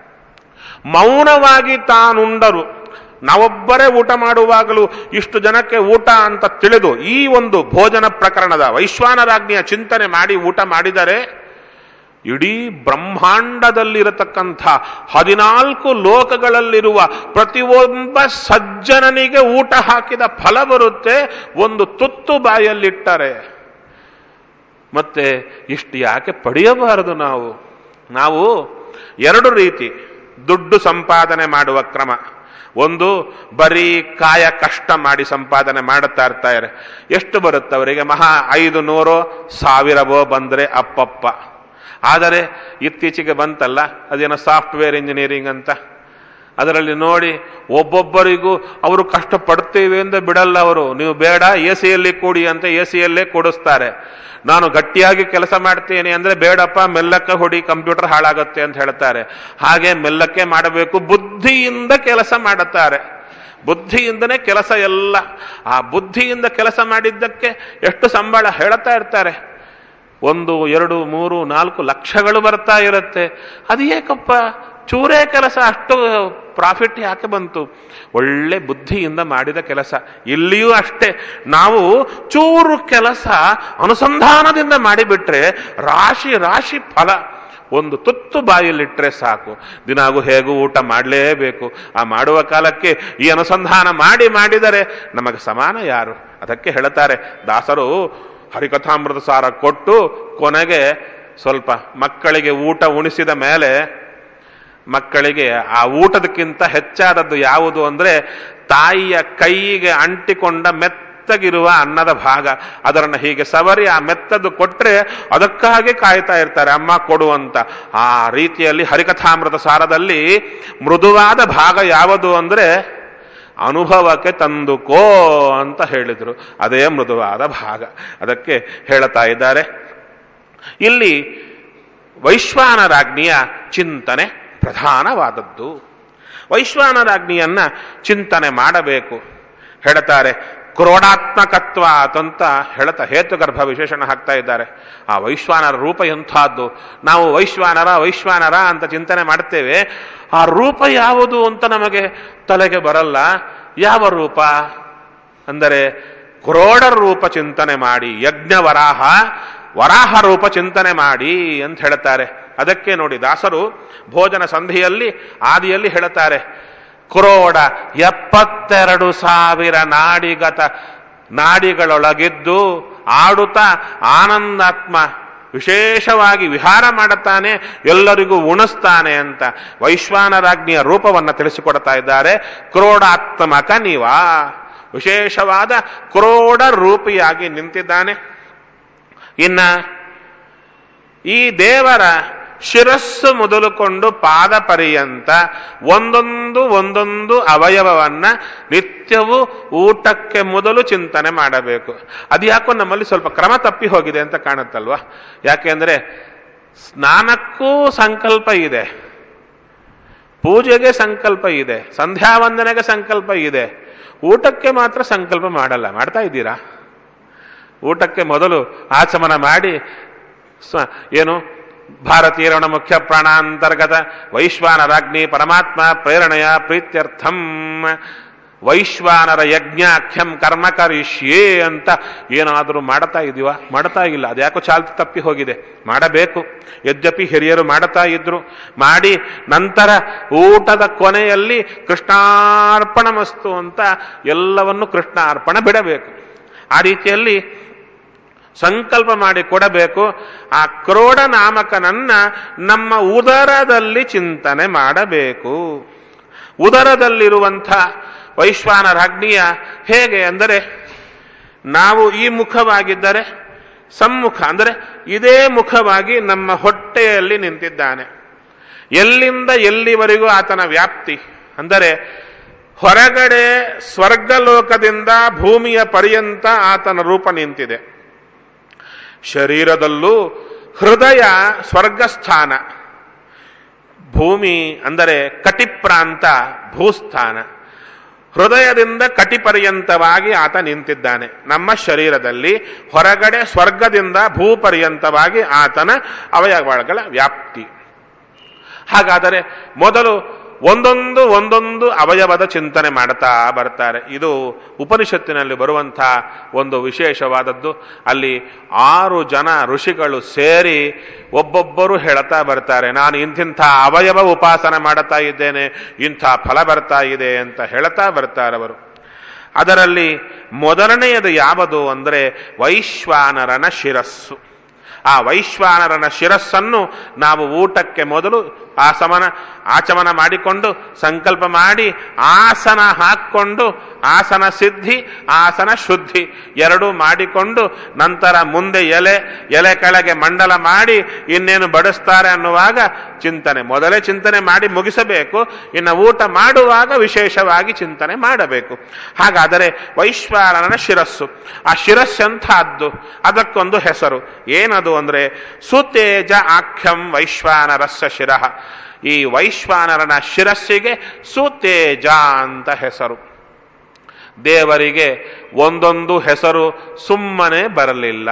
ಮೌನವಾಗಿ ತಾನುಂಡರು ನಾವೊಬ್ಬರೇ ಊಟ ಮಾಡುವಾಗಲೂ ಇಷ್ಟು ಜನಕ್ಕೆ ಊಟ ಅಂತ ತಿಳಿದು ಈ ಒಂದು ಭೋಜನ ಪ್ರಕರಣದ ವೈಶ್ವಾನರಾಜ್ಞಿಯ ಚಿಂತನೆ ಮಾಡಿ ಊಟ ಮಾಡಿದರೆ ಇಡೀ ಬ್ರಹ್ಮಾಂಡದಲ್ಲಿರತಕ್ಕಂಥ ಹದಿನಾಲ್ಕು ಲೋಕಗಳಲ್ಲಿರುವ ಪ್ರತಿಯೊಬ್ಬ ಸಜ್ಜನನಿಗೆ ಊಟ ಹಾಕಿದ ಫಲ ಬರುತ್ತೆ ಒಂದು ತುತ್ತು ಬಾಯಲ್ಲಿಟ್ಟರೆ ಮತ್ತೆ ಇಷ್ಟು ಯಾಕೆ ಪಡೆಯಬಾರದು ನಾವು ನಾವು ಎರಡು ರೀತಿ ದುಡ್ಡು ಸಂಪಾದನೆ ಮಾಡುವ ಕ್ರಮ ಒಂದು ಬರೀ ಕಾಯ ಕಷ್ಟ ಮಾಡಿ ಸಂಪಾದನೆ ಮಾಡುತ್ತಾ ಇರ್ತಾರೆ ಎಷ್ಟು ಬರುತ್ತೆ ಅವರಿಗೆ ಮಹಾ ಐದು ನೂರೋ ಸಾವಿರವೋ ಬಂದರೆ ಅಪ್ಪಪ್ಪ ಆದರೆ ಇತ್ತೀಚೆಗೆ ಬಂತಲ್ಲ ಅದೇನೋ ಸಾಫ್ಟ್ವೇರ್ ಇಂಜಿನಿಯರಿಂಗ್ ಅಂತ ಅದರಲ್ಲಿ ನೋಡಿ ಒಬ್ಬೊಬ್ಬರಿಗೂ ಅವರು ಕಷ್ಟಪಡ್ತೇವೆ ಅಂತ ಬಿಡಲ್ಲ ಅವರು ನೀವು ಬೇಡ ಎ ಸಿಯಲ್ಲಿ ಕೂಡಿ ಅಂತ ಎ ಸಿಯಲ್ಲೇ ಕೂಡಿಸ್ತಾರೆ ನಾನು ಗಟ್ಟಿಯಾಗಿ ಕೆಲಸ ಮಾಡ್ತೇನೆ ಅಂದ್ರೆ ಬೇಡಪ್ಪ ಮೆಲ್ಲಕ್ಕೆ ಹೊಡಿ ಕಂಪ್ಯೂಟರ್ ಹಾಳಾಗುತ್ತೆ ಅಂತ ಹೇಳ್ತಾರೆ ಹಾಗೆ ಮೆಲ್ಲಕ್ಕೆ ಮಾಡಬೇಕು ಬುದ್ಧಿಯಿಂದ ಕೆಲಸ ಮಾಡುತ್ತಾರೆ ಬುದ್ಧಿಯಿಂದನೇ ಕೆಲಸ ಎಲ್ಲ ಆ ಬುದ್ಧಿಯಿಂದ ಕೆಲಸ ಮಾಡಿದ್ದಕ್ಕೆ ಎಷ್ಟು ಸಂಬಳ ಹೇಳ್ತಾ ಇರ್ತಾರೆ ಒಂದು ಎರಡು ಮೂರು ನಾಲ್ಕು ಲಕ್ಷಗಳು ಬರ್ತಾ ಇರುತ್ತೆ ಅದು ಏಕಪ್ಪ ಚೂರೇ ಕೆಲಸ ಅಷ್ಟು ಪ್ರಾಫಿಟ್ ಯಾಕೆ ಬಂತು ಒಳ್ಳೆ ಬುದ್ಧಿಯಿಂದ ಮಾಡಿದ ಕೆಲಸ ಇಲ್ಲಿಯೂ ಅಷ್ಟೇ ನಾವು ಚೂರು ಕೆಲಸ ಅನುಸಂಧಾನದಿಂದ ಮಾಡಿಬಿಟ್ರೆ ರಾಶಿ ರಾಶಿ ಫಲ ಒಂದು ತುತ್ತು ಬಾಯಲ್ಲಿಟ್ಟರೆ ಸಾಕು ದಿನಾಗೂ ಹೇಗೂ ಊಟ ಮಾಡಲೇಬೇಕು ಆ ಮಾಡುವ ಕಾಲಕ್ಕೆ ಈ ಅನುಸಂಧಾನ ಮಾಡಿ ಮಾಡಿದರೆ ನಮಗೆ ಸಮಾನ ಯಾರು ಅದಕ್ಕೆ ಹೇಳ್ತಾರೆ ದಾಸರು ಹರಿಕಥಾಮೃತ ಸಾರ ಕೊಟ್ಟು ಕೊನೆಗೆ ಸ್ವಲ್ಪ ಮಕ್ಕಳಿಗೆ ಊಟ ಉಣಿಸಿದ ಮೇಲೆ ಮಕ್ಕಳಿಗೆ ಆ ಊಟದಕ್ಕಿಂತ ಹೆಚ್ಚಾದದ್ದು ಯಾವುದು ಅಂದ್ರೆ ತಾಯಿಯ ಕೈಗೆ ಅಂಟಿಕೊಂಡ ಮೆತ್ತಗಿರುವ ಅನ್ನದ ಭಾಗ ಅದರನ್ನು ಹೀಗೆ ಸವರಿ ಆ ಮೆತ್ತದ್ದು ಕೊಟ್ರೆ ಅದಕ್ಕಾಗಿ ಕಾಯ್ತಾ ಇರ್ತಾರೆ ಅಮ್ಮ ಕೊಡು ಅಂತ ಆ ರೀತಿಯಲ್ಲಿ ಹರಿಕಥಾಮೃತ ಸಾರದಲ್ಲಿ ಮೃದುವಾದ ಭಾಗ ಯಾವುದು ಅಂದ್ರೆ ಅನುಭವಕ್ಕೆ ತಂದುಕೋ ಅಂತ ಹೇಳಿದ್ರು ಅದೇ ಮೃದುವಾದ ಭಾಗ ಅದಕ್ಕೆ ಹೇಳ್ತಾ ಇದ್ದಾರೆ ಇಲ್ಲಿ ವೈಶ್ವಾನರಾಜ್ಞಿಯ ಚಿಂತನೆ ಪ್ರಧಾನವಾದದ್ದು ವೈಶ್ವಾನರಾಜ್ಞಿಯನ್ನ ಚಿಂತನೆ ಮಾಡಬೇಕು ಹೇಳ್ತಾರೆ ಕ್ರೋಡಾತ್ಮಕತ್ವ ಅಂತ ಹೇಳ್ತಾ ಹೇತುಗರ್ಭ ವಿಶೇಷಣ ಹಾಕ್ತಾ ಇದ್ದಾರೆ ಆ ವೈಶ್ವಾನರ ರೂಪ ಎಂಥದ್ದು ನಾವು ವೈಶ್ವಾನರ ವೈಶ್ವಾನರ ಅಂತ ಚಿಂತನೆ ಮಾಡ್ತೇವೆ ಆ ರೂಪ ಯಾವುದು ಅಂತ ನಮಗೆ ತಲೆಗೆ ಬರಲ್ಲ ಯಾವ ರೂಪ ಅಂದರೆ ಕ್ರೋಡರ ರೂಪ ಚಿಂತನೆ ಮಾಡಿ ಯಜ್ಞ ವರಾಹ ವರಾಹ ರೂಪ ಚಿಂತನೆ ಮಾಡಿ ಅಂತ ಹೇಳ್ತಾರೆ ಅದಕ್ಕೆ ನೋಡಿ ದಾಸರು ಭೋಜನ ಸಂಧಿಯಲ್ಲಿ ಆದಿಯಲ್ಲಿ ಹೇಳುತ್ತಾರೆ ಕ್ರೋಡ ಎಪ್ಪತ್ತೆರಡು ಸಾವಿರ ನಾಡಿಗತ ನಾಡಿಗಳೊಳಗಿದ್ದು ಆಡುತ್ತಾ ಆನಂದಾತ್ಮ ವಿಶೇಷವಾಗಿ ವಿಹಾರ ಮಾಡುತ್ತಾನೆ ಎಲ್ಲರಿಗೂ ಉಣಿಸ್ತಾನೆ ಅಂತ ವೈಶ್ವಾನರಾಜ್ಞಿಯ ರೂಪವನ್ನು ತಿಳಿಸಿಕೊಡ್ತಾ ಇದ್ದಾರೆ ಕ್ರೋಡಾತ್ಮಕ ನೀವಾ ವಿಶೇಷವಾದ ಕ್ರೋಡ ರೂಪಿಯಾಗಿ ನಿಂತಿದ್ದಾನೆ ಇನ್ನ ಈ ದೇವರ ಶಿರಸ್ಸು ಮೊದಲುಕೊಂಡು ಪಾದ ಪರ್ಯಂತ ಒಂದೊಂದು ಒಂದೊಂದು ಅವಯವವನ್ನ ನಿತ್ಯವೂ ಊಟಕ್ಕೆ ಮೊದಲು ಚಿಂತನೆ ಮಾಡಬೇಕು ಅದ್ಯಾಕೋ ನಮ್ಮಲ್ಲಿ ಸ್ವಲ್ಪ ಕ್ರಮ ತಪ್ಪಿ ಹೋಗಿದೆ ಅಂತ ಕಾಣುತ್ತಲ್ವಾ ಯಾಕೆಂದ್ರೆ ಸ್ನಾನಕ್ಕೂ ಸಂಕಲ್ಪ ಇದೆ ಪೂಜೆಗೆ ಸಂಕಲ್ಪ ಇದೆ ಸಂಧ್ಯಾ ವಂದನೆಗೆ ಸಂಕಲ್ಪ ಇದೆ ಊಟಕ್ಕೆ ಮಾತ್ರ ಸಂಕಲ್ಪ ಮಾಡಲ್ಲ ಮಾಡ್ತಾ ಇದ್ದೀರಾ ಊಟಕ್ಕೆ ಮೊದಲು ಆಚಮನ ಮಾಡಿ ಸ್ವ ಏನು ಭಾರತೀಯರಣ ಮುಖ್ಯ ಪ್ರಾಣಾಂತರ್ಗತ ವೈಶ್ವಾನರಾಜ್ಞಿ ಪರಮಾತ್ಮ ಪ್ರೇರಣೆಯ ಪ್ರೀತ್ಯರ್ಥಂ ವೈಶ್ವಾನರ ಯಜ್ಞಾಖ್ಯಂ ಕರ್ಮ ಕರಿಷ್ಯೇ ಅಂತ ಏನಾದರೂ ಮಾಡ್ತಾ ಇದೀವ ಮಾಡ್ತಾ ಇಲ್ಲ ಅದ್ಯಾಕೋ ಚಾಲ್ತಿ ತಪ್ಪಿ ಹೋಗಿದೆ ಮಾಡಬೇಕು ಯದ್ಯಪಿ ಹಿರಿಯರು ಮಾಡ್ತಾ ಇದ್ರು ಮಾಡಿ ನಂತರ ಊಟದ ಕೊನೆಯಲ್ಲಿ ಕೃಷ್ಣಾರ್ಪಣ ಮಸ್ತು ಅಂತ ಎಲ್ಲವನ್ನು ಕೃಷ್ಣಾರ್ಪಣ ಬಿಡಬೇಕು ಆ ರೀತಿಯಲ್ಲಿ ಸಂಕಲ್ಪ ಮಾಡಿ ಕೊಡಬೇಕು ಆ ಕ್ರೋಡ ನಾಮಕನನ್ನ ನಮ್ಮ ಉದರದಲ್ಲಿ ಚಿಂತನೆ ಮಾಡಬೇಕು ಉದರದಲ್ಲಿರುವಂಥ ವೈಶ್ವಾನರಾಜ್ಞಿಯ ಹೇಗೆ ಅಂದರೆ ನಾವು ಈ ಮುಖವಾಗಿದ್ದರೆ ಸಮ್ಮುಖ ಅಂದರೆ ಇದೇ ಮುಖವಾಗಿ ನಮ್ಮ ಹೊಟ್ಟೆಯಲ್ಲಿ ನಿಂತಿದ್ದಾನೆ ಎಲ್ಲಿಂದ ಎಲ್ಲಿವರೆಗೂ ಆತನ ವ್ಯಾಪ್ತಿ ಅಂದರೆ ಹೊರಗಡೆ ಸ್ವರ್ಗಲೋಕದಿಂದ ಭೂಮಿಯ ಪರ್ಯಂತ ಆತನ ರೂಪ ನಿಂತಿದೆ ಶರೀರದಲ್ಲೂ ಹೃದಯ ಸ್ವರ್ಗಸ್ಥಾನ ಭೂಮಿ ಅಂದರೆ ಕಟಿಪ್ರಾಂತ ಭೂಸ್ಥಾನ ಹೃದಯದಿಂದ ಕಟಿಪರ್ಯಂತವಾಗಿ ಆತ ನಿಂತಿದ್ದಾನೆ ನಮ್ಮ ಶರೀರದಲ್ಲಿ ಹೊರಗಡೆ ಸ್ವರ್ಗದಿಂದ ಭೂಪರ್ಯಂತವಾಗಿ ಆತನ ಅವಯವಗಳ ವ್ಯಾಪ್ತಿ ಹಾಗಾದರೆ ಮೊದಲು ಒಂದೊಂದು ಒಂದೊಂದು ಅವಯವದ ಚಿಂತನೆ ಮಾಡ್ತಾ ಬರ್ತಾರೆ ಇದು ಉಪನಿಷತ್ತಿನಲ್ಲಿ ಬರುವಂಥ ಒಂದು ವಿಶೇಷವಾದದ್ದು ಅಲ್ಲಿ ಆರು ಜನ ಋಷಿಗಳು ಸೇರಿ ಒಬ್ಬೊಬ್ಬರು ಹೇಳ್ತಾ ಬರ್ತಾರೆ ನಾನು ಇಂತಿಂಥ ಅವಯವ ಉಪಾಸನೆ ಮಾಡುತ್ತಾ ಇದ್ದೇನೆ ಇಂಥ ಫಲ ಬರ್ತಾ ಇದೆ ಅಂತ ಹೇಳ್ತಾ ಬರ್ತಾರೆ ಅವರು ಅದರಲ್ಲಿ ಮೊದಲನೆಯದು ಯಾವುದು ಅಂದರೆ ವೈಶ್ವಾನರನ ಶಿರಸ್ಸು ಆ ವೈಶ್ವಾನರನ ಶಿರಸ್ಸನ್ನು ನಾವು ಊಟಕ್ಕೆ ಮೊದಲು ಆಸಮನ ಆಚಮನ ಮಾಡಿಕೊಂಡು ಸಂಕಲ್ಪ ಮಾಡಿ ಆಸನ ಹಾಕ್ಕೊಂಡು ಆಸನ ಸಿದ್ಧಿ ಆಸನ ಶುದ್ಧಿ ಎರಡೂ ಮಾಡಿಕೊಂಡು ನಂತರ ಮುಂದೆ ಎಲೆ ಎಲೆ ಕೆಳಗೆ ಮಂಡಲ ಮಾಡಿ ಇನ್ನೇನು ಬಡಿಸ್ತಾರೆ ಅನ್ನುವಾಗ ಚಿಂತನೆ ಮೊದಲೇ ಚಿಂತನೆ ಮಾಡಿ ಮುಗಿಸಬೇಕು ಇನ್ನು ಊಟ ಮಾಡುವಾಗ ವಿಶೇಷವಾಗಿ ಚಿಂತನೆ ಮಾಡಬೇಕು ಹಾಗಾದರೆ ವೈಶ್ವಾನರನ ಶಿರಸ್ಸು ಆ ಶಿರಸ್ಸಂಥದ್ದು ಅದಕ್ಕೊಂದು ಹೆಸರು ಏನದು ಅಂದರೆ ಸುತೇಜ ಆಖ್ಯಂ ವೈಶ್ವಾನರಸ್ಸ ಶಿರಃ ಈ ವೈಶ್ವಾನರನ ಶಿರಸ್ಸಿಗೆ ಸುತೇಜ ಅಂತ ಹೆಸರು ದೇವರಿಗೆ ಒಂದೊಂದು ಹೆಸರು ಸುಮ್ಮನೆ ಬರಲಿಲ್ಲ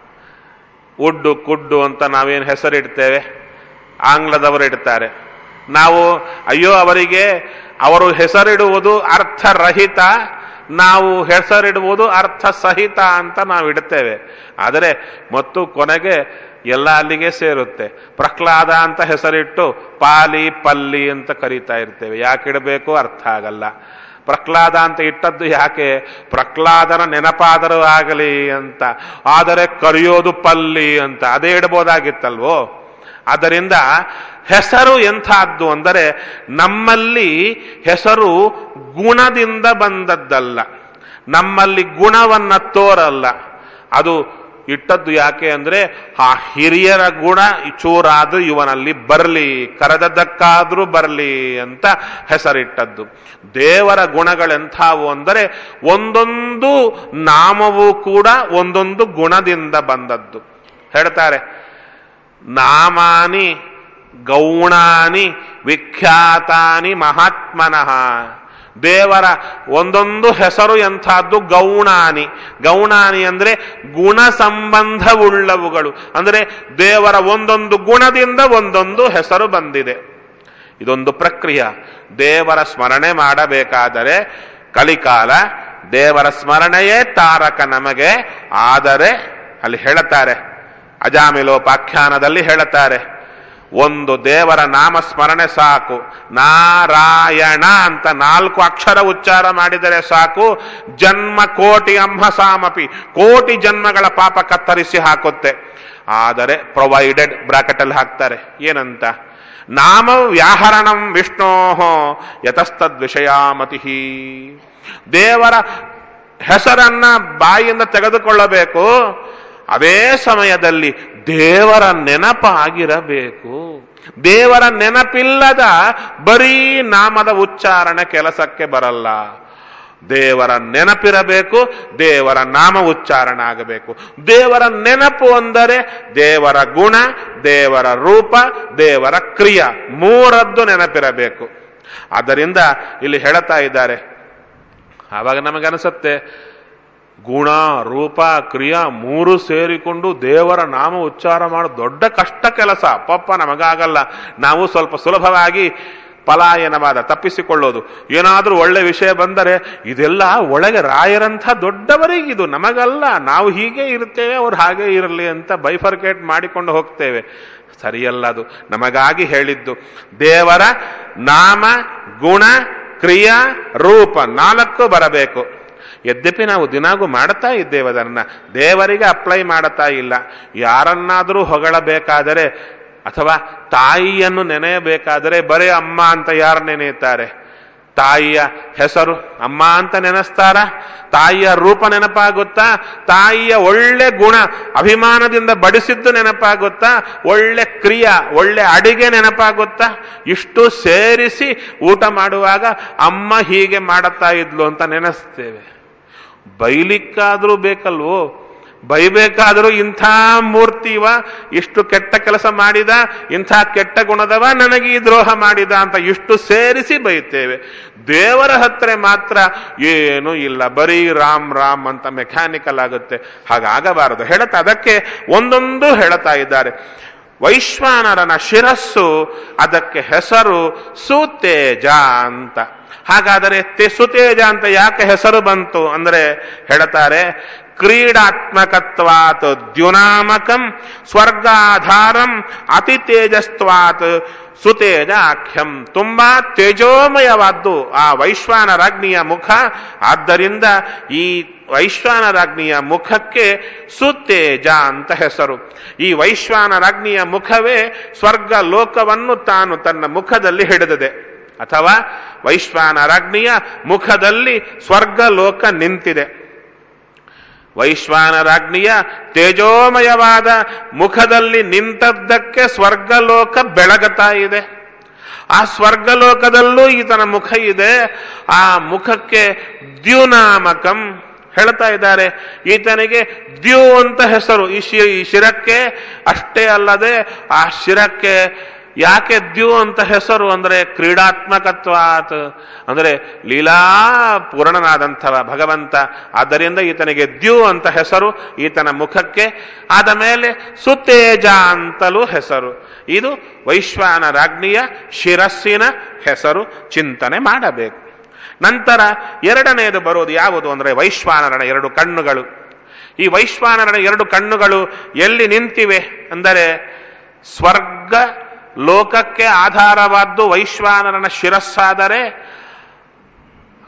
ಉಡ್ಡು ಕುಡ್ಡು ಅಂತ ನಾವೇನು ಹೆಸರಿಡ್ತೇವೆ ಆಂಗ್ಲದವರು ಇಡ್ತಾರೆ ನಾವು ಅಯ್ಯೋ ಅವರಿಗೆ ಅವರು ಹೆಸರಿಡುವುದು ಅರ್ಥರಹಿತ ನಾವು ಹೆಸರಿಡುವುದು ಅರ್ಥ ಸಹಿತ ಅಂತ ನಾವು ಇಡ್ತೇವೆ ಆದರೆ ಮತ್ತು ಕೊನೆಗೆ ಎಲ್ಲ ಅಲ್ಲಿಗೆ ಸೇರುತ್ತೆ ಪ್ರಹ್ಲಾದ ಅಂತ ಹೆಸರಿಟ್ಟು ಪಾಲಿ ಪಲ್ಲಿ ಅಂತ ಕರೀತಾ ಇರ್ತೇವೆ ಯಾಕೆ ಇಡಬೇಕು ಅರ್ಥ ಆಗಲ್ಲ ಪ್ರಹ್ಲಾದ ಅಂತ ಇಟ್ಟದ್ದು ಯಾಕೆ ಪ್ರಹ್ಲಾದನ ನೆನಪಾದರೂ ಆಗಲಿ ಅಂತ ಆದರೆ ಕರೆಯೋದು ಪಲ್ಲಿ ಅಂತ ಅದೇ ಇಡಬಹುದಾಗಿತ್ತಲ್ವೋ ಆದ್ದರಿಂದ ಹೆಸರು ಎಂಥದ್ದು ಅಂದರೆ ನಮ್ಮಲ್ಲಿ ಹೆಸರು ಗುಣದಿಂದ ಬಂದದ್ದಲ್ಲ ನಮ್ಮಲ್ಲಿ ಗುಣವನ್ನ ತೋರಲ್ಲ ಅದು ಇಟ್ಟದ್ದು ಯಾಕೆ ಅಂದ್ರೆ ಆ ಹಿರಿಯರ ಗುಣ ಚೂರಾದ್ರೂ ಇವನಲ್ಲಿ ಬರಲಿ ಕರೆದದ್ದಕ್ಕಾದ್ರೂ ಬರಲಿ ಅಂತ ಹೆಸರಿಟ್ಟದ್ದು ದೇವರ ಗುಣಗಳೆಂಥವು ಅಂದರೆ ಒಂದೊಂದು ನಾಮವೂ ಕೂಡ ಒಂದೊಂದು ಗುಣದಿಂದ ಬಂದದ್ದು ಹೇಳ್ತಾರೆ ನಾಮಾನಿ ಗೌಣಾನಿ ವಿಖ್ಯಾತಾನಿ ಮಹಾತ್ಮನಃ ದೇವರ ಒಂದೊಂದು ಹೆಸರು ಎಂಥದ್ದು ಗೌಣಾನಿ ಗೌಣಾನಿ ಅಂದ್ರೆ ಗುಣ ಸಂಬಂಧವುಳ್ಳವುಗಳು ಅಂದರೆ ದೇವರ ಒಂದೊಂದು ಗುಣದಿಂದ ಒಂದೊಂದು ಹೆಸರು ಬಂದಿದೆ ಇದೊಂದು ಪ್ರಕ್ರಿಯೆ ದೇವರ ಸ್ಮರಣೆ ಮಾಡಬೇಕಾದರೆ ಕಲಿಕಾಲ ದೇವರ ಸ್ಮರಣೆಯೇ ತಾರಕ ನಮಗೆ ಆದರೆ ಅಲ್ಲಿ ಹೇಳುತ್ತಾರೆ ಅಜಾಮಿಲೋಪಾಖ್ಯಾನದಲ್ಲಿ ಹೇಳುತ್ತಾರೆ ಒಂದು ದೇವರ ನಾಮಸ್ಮರಣೆ ಸಾಕು ನಾರಾಯಣ ಅಂತ ನಾಲ್ಕು ಅಕ್ಷರ ಉಚ್ಚಾರ ಮಾಡಿದರೆ ಸಾಕು ಜನ್ಮ ಕೋಟಿ ಅಂಹಸಾಮಪಿ ಕೋಟಿ ಜನ್ಮಗಳ ಪಾಪ ಕತ್ತರಿಸಿ ಹಾಕುತ್ತೆ ಆದರೆ ಪ್ರೊವೈಡೆಡ್ ಬ್ರಾಕೆಟ್ ಅಲ್ಲಿ ಹಾಕ್ತಾರೆ ಏನಂತ ನಾಮ ವ್ಯಾಹರಣಂ ವಿಷ್ಣೋ ಯತಸ್ತದ್ ವಿಷಯಾಮತಿ ದೇವರ ಹೆಸರನ್ನ ಬಾಯಿಯಿಂದ ತೆಗೆದುಕೊಳ್ಳಬೇಕು ಅದೇ ಸಮಯದಲ್ಲಿ ದೇವರ ನೆನಪಾಗಿರಬೇಕು ದೇವರ ನೆನಪಿಲ್ಲದ ಬರೀ ನಾಮದ ಉಚ್ಚಾರಣೆ ಕೆಲಸಕ್ಕೆ ಬರಲ್ಲ ದೇವರ ನೆನಪಿರಬೇಕು ದೇವರ ನಾಮ ಉಚ್ಚಾರಣ ಆಗಬೇಕು ದೇವರ ನೆನಪು ಅಂದರೆ ದೇವರ ಗುಣ ದೇವರ ರೂಪ ದೇವರ ಕ್ರಿಯ ಮೂರದ್ದು ನೆನಪಿರಬೇಕು ಆದ್ದರಿಂದ ಇಲ್ಲಿ ಹೇಳುತ್ತಾ ಇದ್ದಾರೆ ಆವಾಗ ನಮಗನಿಸುತ್ತೆ ಗುಣ ರೂಪ ಕ್ರಿಯಾ ಮೂರು ಸೇರಿಕೊಂಡು ದೇವರ ನಾಮ ಉಚ್ಚಾರ ಮಾಡೋ ದೊಡ್ಡ ಕಷ್ಟ ಕೆಲಸ ಪಪ್ಪ ನಮಗಾಗಲ್ಲ ನಾವು ಸ್ವಲ್ಪ ಸುಲಭವಾಗಿ ಪಲಾಯನವಾದ ತಪ್ಪಿಸಿಕೊಳ್ಳೋದು ಏನಾದರೂ ಒಳ್ಳೆ ವಿಷಯ ಬಂದರೆ ಇದೆಲ್ಲ ಒಳಗೆ ರಾಯರಂಥ ದೊಡ್ಡವರಿಗಿದು ನಮಗಲ್ಲ ನಾವು ಹೀಗೆ ಇರ್ತೇವೆ ಅವ್ರು ಹಾಗೆ ಇರಲಿ ಅಂತ ಬೈಫರ್ಕೇಟ್ ಮಾಡಿಕೊಂಡು ಹೋಗ್ತೇವೆ ಸರಿಯಲ್ಲ ಅದು ನಮಗಾಗಿ ಹೇಳಿದ್ದು ದೇವರ ನಾಮ ಗುಣ ಕ್ರಿಯಾ ರೂಪ ನಾಲ್ಕು ಬರಬೇಕು ಯದ್ಯಪಿ ನಾವು ದಿನಾಗೂ ಮಾಡ್ತಾ ಇದ್ದೇವೆ ಅದನ್ನ ದೇವರಿಗೆ ಅಪ್ಲೈ ಮಾಡುತ್ತಾ ಇಲ್ಲ ಯಾರನ್ನಾದರೂ ಹೊಗಳಬೇಕಾದರೆ ಅಥವಾ ತಾಯಿಯನ್ನು ನೆನೆಯಬೇಕಾದರೆ ಬರೇ ಅಮ್ಮ ಅಂತ ಯಾರು ನೆನೆಯುತ್ತಾರೆ ತಾಯಿಯ ಹೆಸರು ಅಮ್ಮ ಅಂತ ನೆನೆಸ್ತಾರ ತಾಯಿಯ ರೂಪ ನೆನಪಾಗುತ್ತಾ ತಾಯಿಯ ಒಳ್ಳೆ ಗುಣ ಅಭಿಮಾನದಿಂದ ಬಡಿಸಿದ್ದು ನೆನಪಾಗುತ್ತಾ ಒಳ್ಳೆ ಕ್ರಿಯಾ ಒಳ್ಳೆ ಅಡಿಗೆ ನೆನಪಾಗುತ್ತಾ ಇಷ್ಟು ಸೇರಿಸಿ ಊಟ ಮಾಡುವಾಗ ಅಮ್ಮ ಹೀಗೆ ಮಾಡುತ್ತಾ ಇದ್ಲು ಅಂತ ನೆನೆಸ್ತೇವೆ ಬೈಲಿಕ್ಕಾದ್ರೂ ಬೇಕಲ್ವೋ ಬೈಬೇಕಾದರೂ ಇಂಥ ಮೂರ್ತಿವ ಇಷ್ಟು ಕೆಟ್ಟ ಕೆಲಸ ಮಾಡಿದ ಇಂಥ ಕೆಟ್ಟ ಗುಣದವ ನನಗೆ ಈ ದ್ರೋಹ ಮಾಡಿದ ಅಂತ ಇಷ್ಟು ಸೇರಿಸಿ ಬೈತೇವೆ ದೇವರ ಹತ್ರ ಮಾತ್ರ ಏನೂ ಇಲ್ಲ ಬರೀ ರಾಮ್ ರಾಮ್ ಅಂತ ಮೆಕ್ಯಾನಿಕಲ್ ಆಗುತ್ತೆ ಹಾಗಾಗಬಾರದು ಹೇಳುತ್ತಾ ಅದಕ್ಕೆ ಒಂದೊಂದು ಹೇಳುತ್ತಾ ಇದ್ದಾರೆ ವೈಶ್ವಾನರನ ಶಿರಸ್ಸು ಅದಕ್ಕೆ ಹೆಸರು ಸುತೇಜ ಅಂತ ಹಾಗಾದರೆ ತೆ ಸುತೇಜ ಅಂತ ಯಾಕೆ ಹೆಸರು ಬಂತು ಅಂದ್ರೆ ಹೇಳ್ತಾರೆ ಕ್ರೀಡಾತ್ಮಕತ್ವಾತ್ ದ್ಯುನಾಮಕಂ ಸ್ವರ್ಗಾಧಾರಂ ಅತಿ ತೇಜಸ್ತ್ವಾತ್ ಸುತೇಜ ಆಖ್ಯಂ ತುಂಬಾ ತೇಜೋಮಯವಾದ್ದು ಆ ವೈಶ್ವಾನರಾಜ್ಞಿಯ ಮುಖ ಆದ್ದರಿಂದ ಈ ವೈಶ್ವಾನರಾಜ್ಞಿಯ ಮುಖಕ್ಕೆ ಸುತೇಜ ಅಂತ ಹೆಸರು ಈ ವೈಶ್ವಾನರಾಜ್ಞಿಯ ಮುಖವೇ ಸ್ವರ್ಗ ಲೋಕವನ್ನು ತಾನು ತನ್ನ ಮುಖದಲ್ಲಿ ಹಿಡಿದಿದೆ ಅಥವಾ ವೈಶ್ವಾನರಾಜ್ಞಿಯ ಮುಖದಲ್ಲಿ ಸ್ವರ್ಗ ಲೋಕ ನಿಂತಿದೆ ವೈಶ್ವಾನರಾಜ್ಞಿಯ ತೇಜೋಮಯವಾದ ಮುಖದಲ್ಲಿ ನಿಂತದ್ದಕ್ಕೆ ಸ್ವರ್ಗಲೋಕ ಬೆಳಗತಾ ಇದೆ ಆ ಸ್ವರ್ಗಲೋಕದಲ್ಲೂ ಈತನ ಮುಖ ಇದೆ ಆ ಮುಖಕ್ಕೆ ದ್ಯುನಾಮಕಂ ಹೇಳ್ತಾ ಇದ್ದಾರೆ ಈತನಿಗೆ ದ್ಯು ಅಂತ ಹೆಸರು ಈ ಶಿ ಈ ಶಿರಕ್ಕೆ ಅಷ್ಟೇ ಅಲ್ಲದೆ ಆ ಶಿರಕ್ಕೆ ಯಾಕೆ ದ್ಯು ಅಂತ ಹೆಸರು ಅಂದ್ರೆ ಕ್ರೀಡಾತ್ಮಕತ್ವಾತ್ ಅಂದ್ರೆ ಲೀಲಾ ಪೂರ್ಣನಾದಂಥವ ಭಗವಂತ ಆದ್ದರಿಂದ ಈತನಿಗೆ ದ್ಯು ಅಂತ ಹೆಸರು ಈತನ ಮುಖಕ್ಕೆ ಆದ ಮೇಲೆ ಸುತೇಜ ಅಂತಲೂ ಹೆಸರು ಇದು ವೈಶ್ವಾನರಾಜ್ಞಿಯ ಶಿರಸ್ಸಿನ ಹೆಸರು ಚಿಂತನೆ ಮಾಡಬೇಕು ನಂತರ ಎರಡನೆಯದು ಬರೋದು ಯಾವುದು ಅಂದ್ರೆ ವೈಶ್ವಾನರನ ಎರಡು ಕಣ್ಣುಗಳು ಈ ವೈಶ್ವಾನರನ ಎರಡು ಕಣ್ಣುಗಳು ಎಲ್ಲಿ ನಿಂತಿವೆ ಅಂದರೆ ಸ್ವರ್ಗ ಲೋಕಕ್ಕೆ ಆಧಾರವಾದ್ದು ವೈಶ್ವಾನರನ ಶಿರಸ್ಸಾದರೆ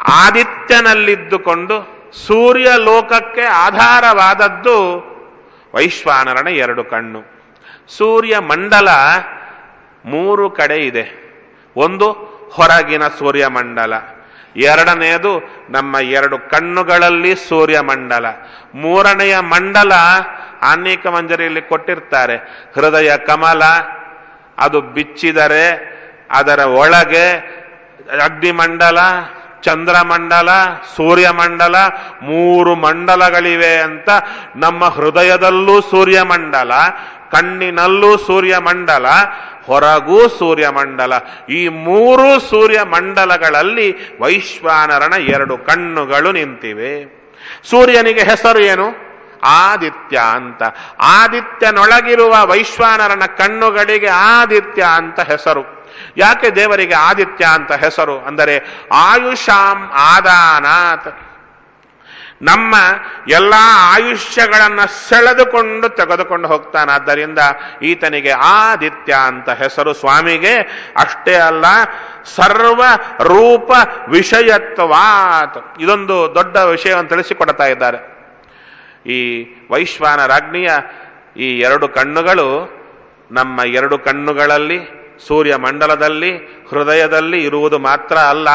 ಆದಿತ್ಯನಲ್ಲಿದ್ದುಕೊಂಡು ಸೂರ್ಯ ಲೋಕಕ್ಕೆ ಆಧಾರವಾದದ್ದು ವೈಶ್ವಾನರನ ಎರಡು ಕಣ್ಣು ಸೂರ್ಯ ಮಂಡಲ ಮೂರು ಕಡೆ ಇದೆ ಒಂದು ಹೊರಗಿನ ಸೂರ್ಯಮಂಡಲ ಎರಡನೆಯದು ನಮ್ಮ ಎರಡು ಕಣ್ಣುಗಳಲ್ಲಿ ಸೂರ್ಯಮಂಡಲ ಮೂರನೆಯ ಮಂಡಲ ಆನ್ನಿಕ ಮಂಜರಿಯಲ್ಲಿ ಕೊಟ್ಟಿರ್ತಾರೆ ಹೃದಯ ಕಮಲ ಅದು ಬಿಚ್ಚಿದರೆ ಅದರ ಒಳಗೆ ಅಗ್ನಿಮಂಡಲ ಚಂದ್ರಮಂಡಲ ಸೂರ್ಯಮಂಡಲ ಮೂರು ಮಂಡಲಗಳಿವೆ ಅಂತ ನಮ್ಮ ಹೃದಯದಲ್ಲೂ ಸೂರ್ಯಮಂಡಲ ಕಣ್ಣಿನಲ್ಲೂ ಸೂರ್ಯಮಂಡಲ ಹೊರಗೂ ಸೂರ್ಯಮಂಡಲ ಈ ಮೂರು ಸೂರ್ಯಮಂಡಲಗಳಲ್ಲಿ ವೈಶ್ವಾನರನ ಎರಡು ಕಣ್ಣುಗಳು ನಿಂತಿವೆ ಸೂರ್ಯನಿಗೆ ಹೆಸರು ಏನು ಆದಿತ್ಯ ಅಂತ ಆದಿತ್ಯನೊಳಗಿರುವ ವೈಶ್ವಾನರನ ಕಣ್ಣುಗಳಿಗೆ ಆದಿತ್ಯ ಅಂತ ಹೆಸರು ಯಾಕೆ ದೇವರಿಗೆ ಆದಿತ್ಯ ಅಂತ ಹೆಸರು ಅಂದರೆ ಆಯುಷಾಂ ಆದಾನಾತ್ ನಮ್ಮ ಎಲ್ಲ ಆಯುಷ್ಯಗಳನ್ನ ಸೆಳೆದುಕೊಂಡು ತೆಗೆದುಕೊಂಡು ಹೋಗ್ತಾನಾದ್ದರಿಂದ ಈತನಿಗೆ ಆದಿತ್ಯ ಅಂತ ಹೆಸರು ಸ್ವಾಮಿಗೆ ಅಷ್ಟೇ ಅಲ್ಲ ಸರ್ವ ರೂಪ ವಿಷಯತ್ವಾತ್ ಇದೊಂದು ದೊಡ್ಡ ವಿಷಯವನ್ನು ತಿಳಿಸಿಕೊಡ್ತಾ ಇದ್ದಾರೆ ಈ ವೈಶ್ವಾನರಾಜ್ಞಿಯ ಈ ಎರಡು ಕಣ್ಣುಗಳು ನಮ್ಮ ಎರಡು ಕಣ್ಣುಗಳಲ್ಲಿ ಸೂರ್ಯ ಮಂಡಲದಲ್ಲಿ ಹೃದಯದಲ್ಲಿ ಇರುವುದು ಮಾತ್ರ ಅಲ್ಲ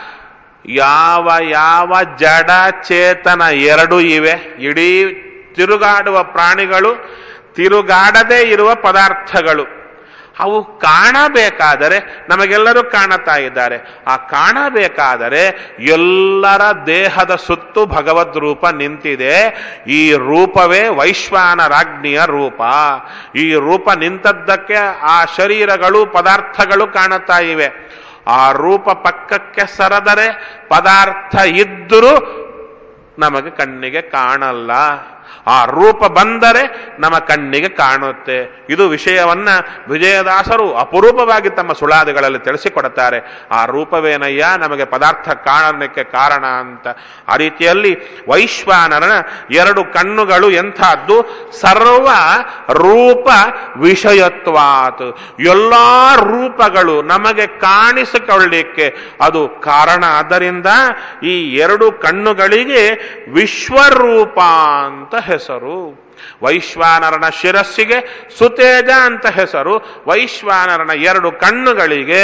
ಯಾವ ಯಾವ ಜಡ ಚೇತನ ಎರಡು ಇವೆ ಇಡೀ ತಿರುಗಾಡುವ ಪ್ರಾಣಿಗಳು ತಿರುಗಾಡದೇ ಇರುವ ಪದಾರ್ಥಗಳು ಅವು ಕಾಣಬೇಕಾದರೆ ನಮಗೆಲ್ಲರೂ ಕಾಣುತ್ತಾ ಇದ್ದಾರೆ ಆ ಕಾಣಬೇಕಾದರೆ ಎಲ್ಲರ ದೇಹದ ಸುತ್ತು ಭಗವದ್ ರೂಪ ನಿಂತಿದೆ ಈ ರೂಪವೇ ವೈಶ್ವಾನರಾಜ್ಞಿಯ ರೂಪ ಈ ರೂಪ ನಿಂತದ್ದಕ್ಕೆ ಆ ಶರೀರಗಳು ಪದಾರ್ಥಗಳು ಕಾಣುತ್ತಾ ಇವೆ ಆ ರೂಪ ಪಕ್ಕಕ್ಕೆ ಸರದರೆ ಪದಾರ್ಥ ಇದ್ದರೂ ನಮಗೆ ಕಣ್ಣಿಗೆ ಕಾಣಲ್ಲ ಆ ರೂಪ ಬಂದರೆ ನಮ್ಮ ಕಣ್ಣಿಗೆ ಕಾಣುತ್ತೆ ಇದು ವಿಷಯವನ್ನ ವಿಜಯದಾಸರು ಅಪರೂಪವಾಗಿ ತಮ್ಮ ಸುಳಾದಿಗಳಲ್ಲಿ ತಿಳಿಸಿಕೊಡುತ್ತಾರೆ ಆ ರೂಪವೇನಯ್ಯ ನಮಗೆ ಪದಾರ್ಥ ಕಾಣಲಿಕ್ಕೆ ಕಾರಣ ಅಂತ ಆ ರೀತಿಯಲ್ಲಿ ವೈಶ್ವಾನರನ ಎರಡು ಕಣ್ಣುಗಳು ಎಂಥದ್ದು ಸರ್ವ ರೂಪ ವಿಷಯತ್ವಾತ್ ಎಲ್ಲ ರೂಪಗಳು ನಮಗೆ ಕಾಣಿಸಿಕೊಳ್ಳಿಕ್ಕೆ ಅದು ಕಾರಣ ಆದ್ದರಿಂದ ಈ ಎರಡು ಕಣ್ಣುಗಳಿಗೆ ವಿಶ್ವರೂಪ ಅಂತ ಹೆಸರು ವೈಶ್ವಾನರನ ಶಿರಸ್ಸಿಗೆ ಸುತೇಜ ಅಂತ ಹೆಸರು ವೈಶ್ವಾನರನ ಎರಡು ಕಣ್ಣುಗಳಿಗೆ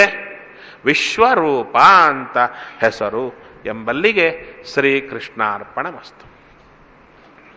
ವಿಶ್ವರೂಪ ಅಂತ ಹೆಸರು ಎಂಬಲ್ಲಿಗೆ ಶ್ರೀಕೃಷ್ಣಾರ್ಪಣ ಮಸ್ತು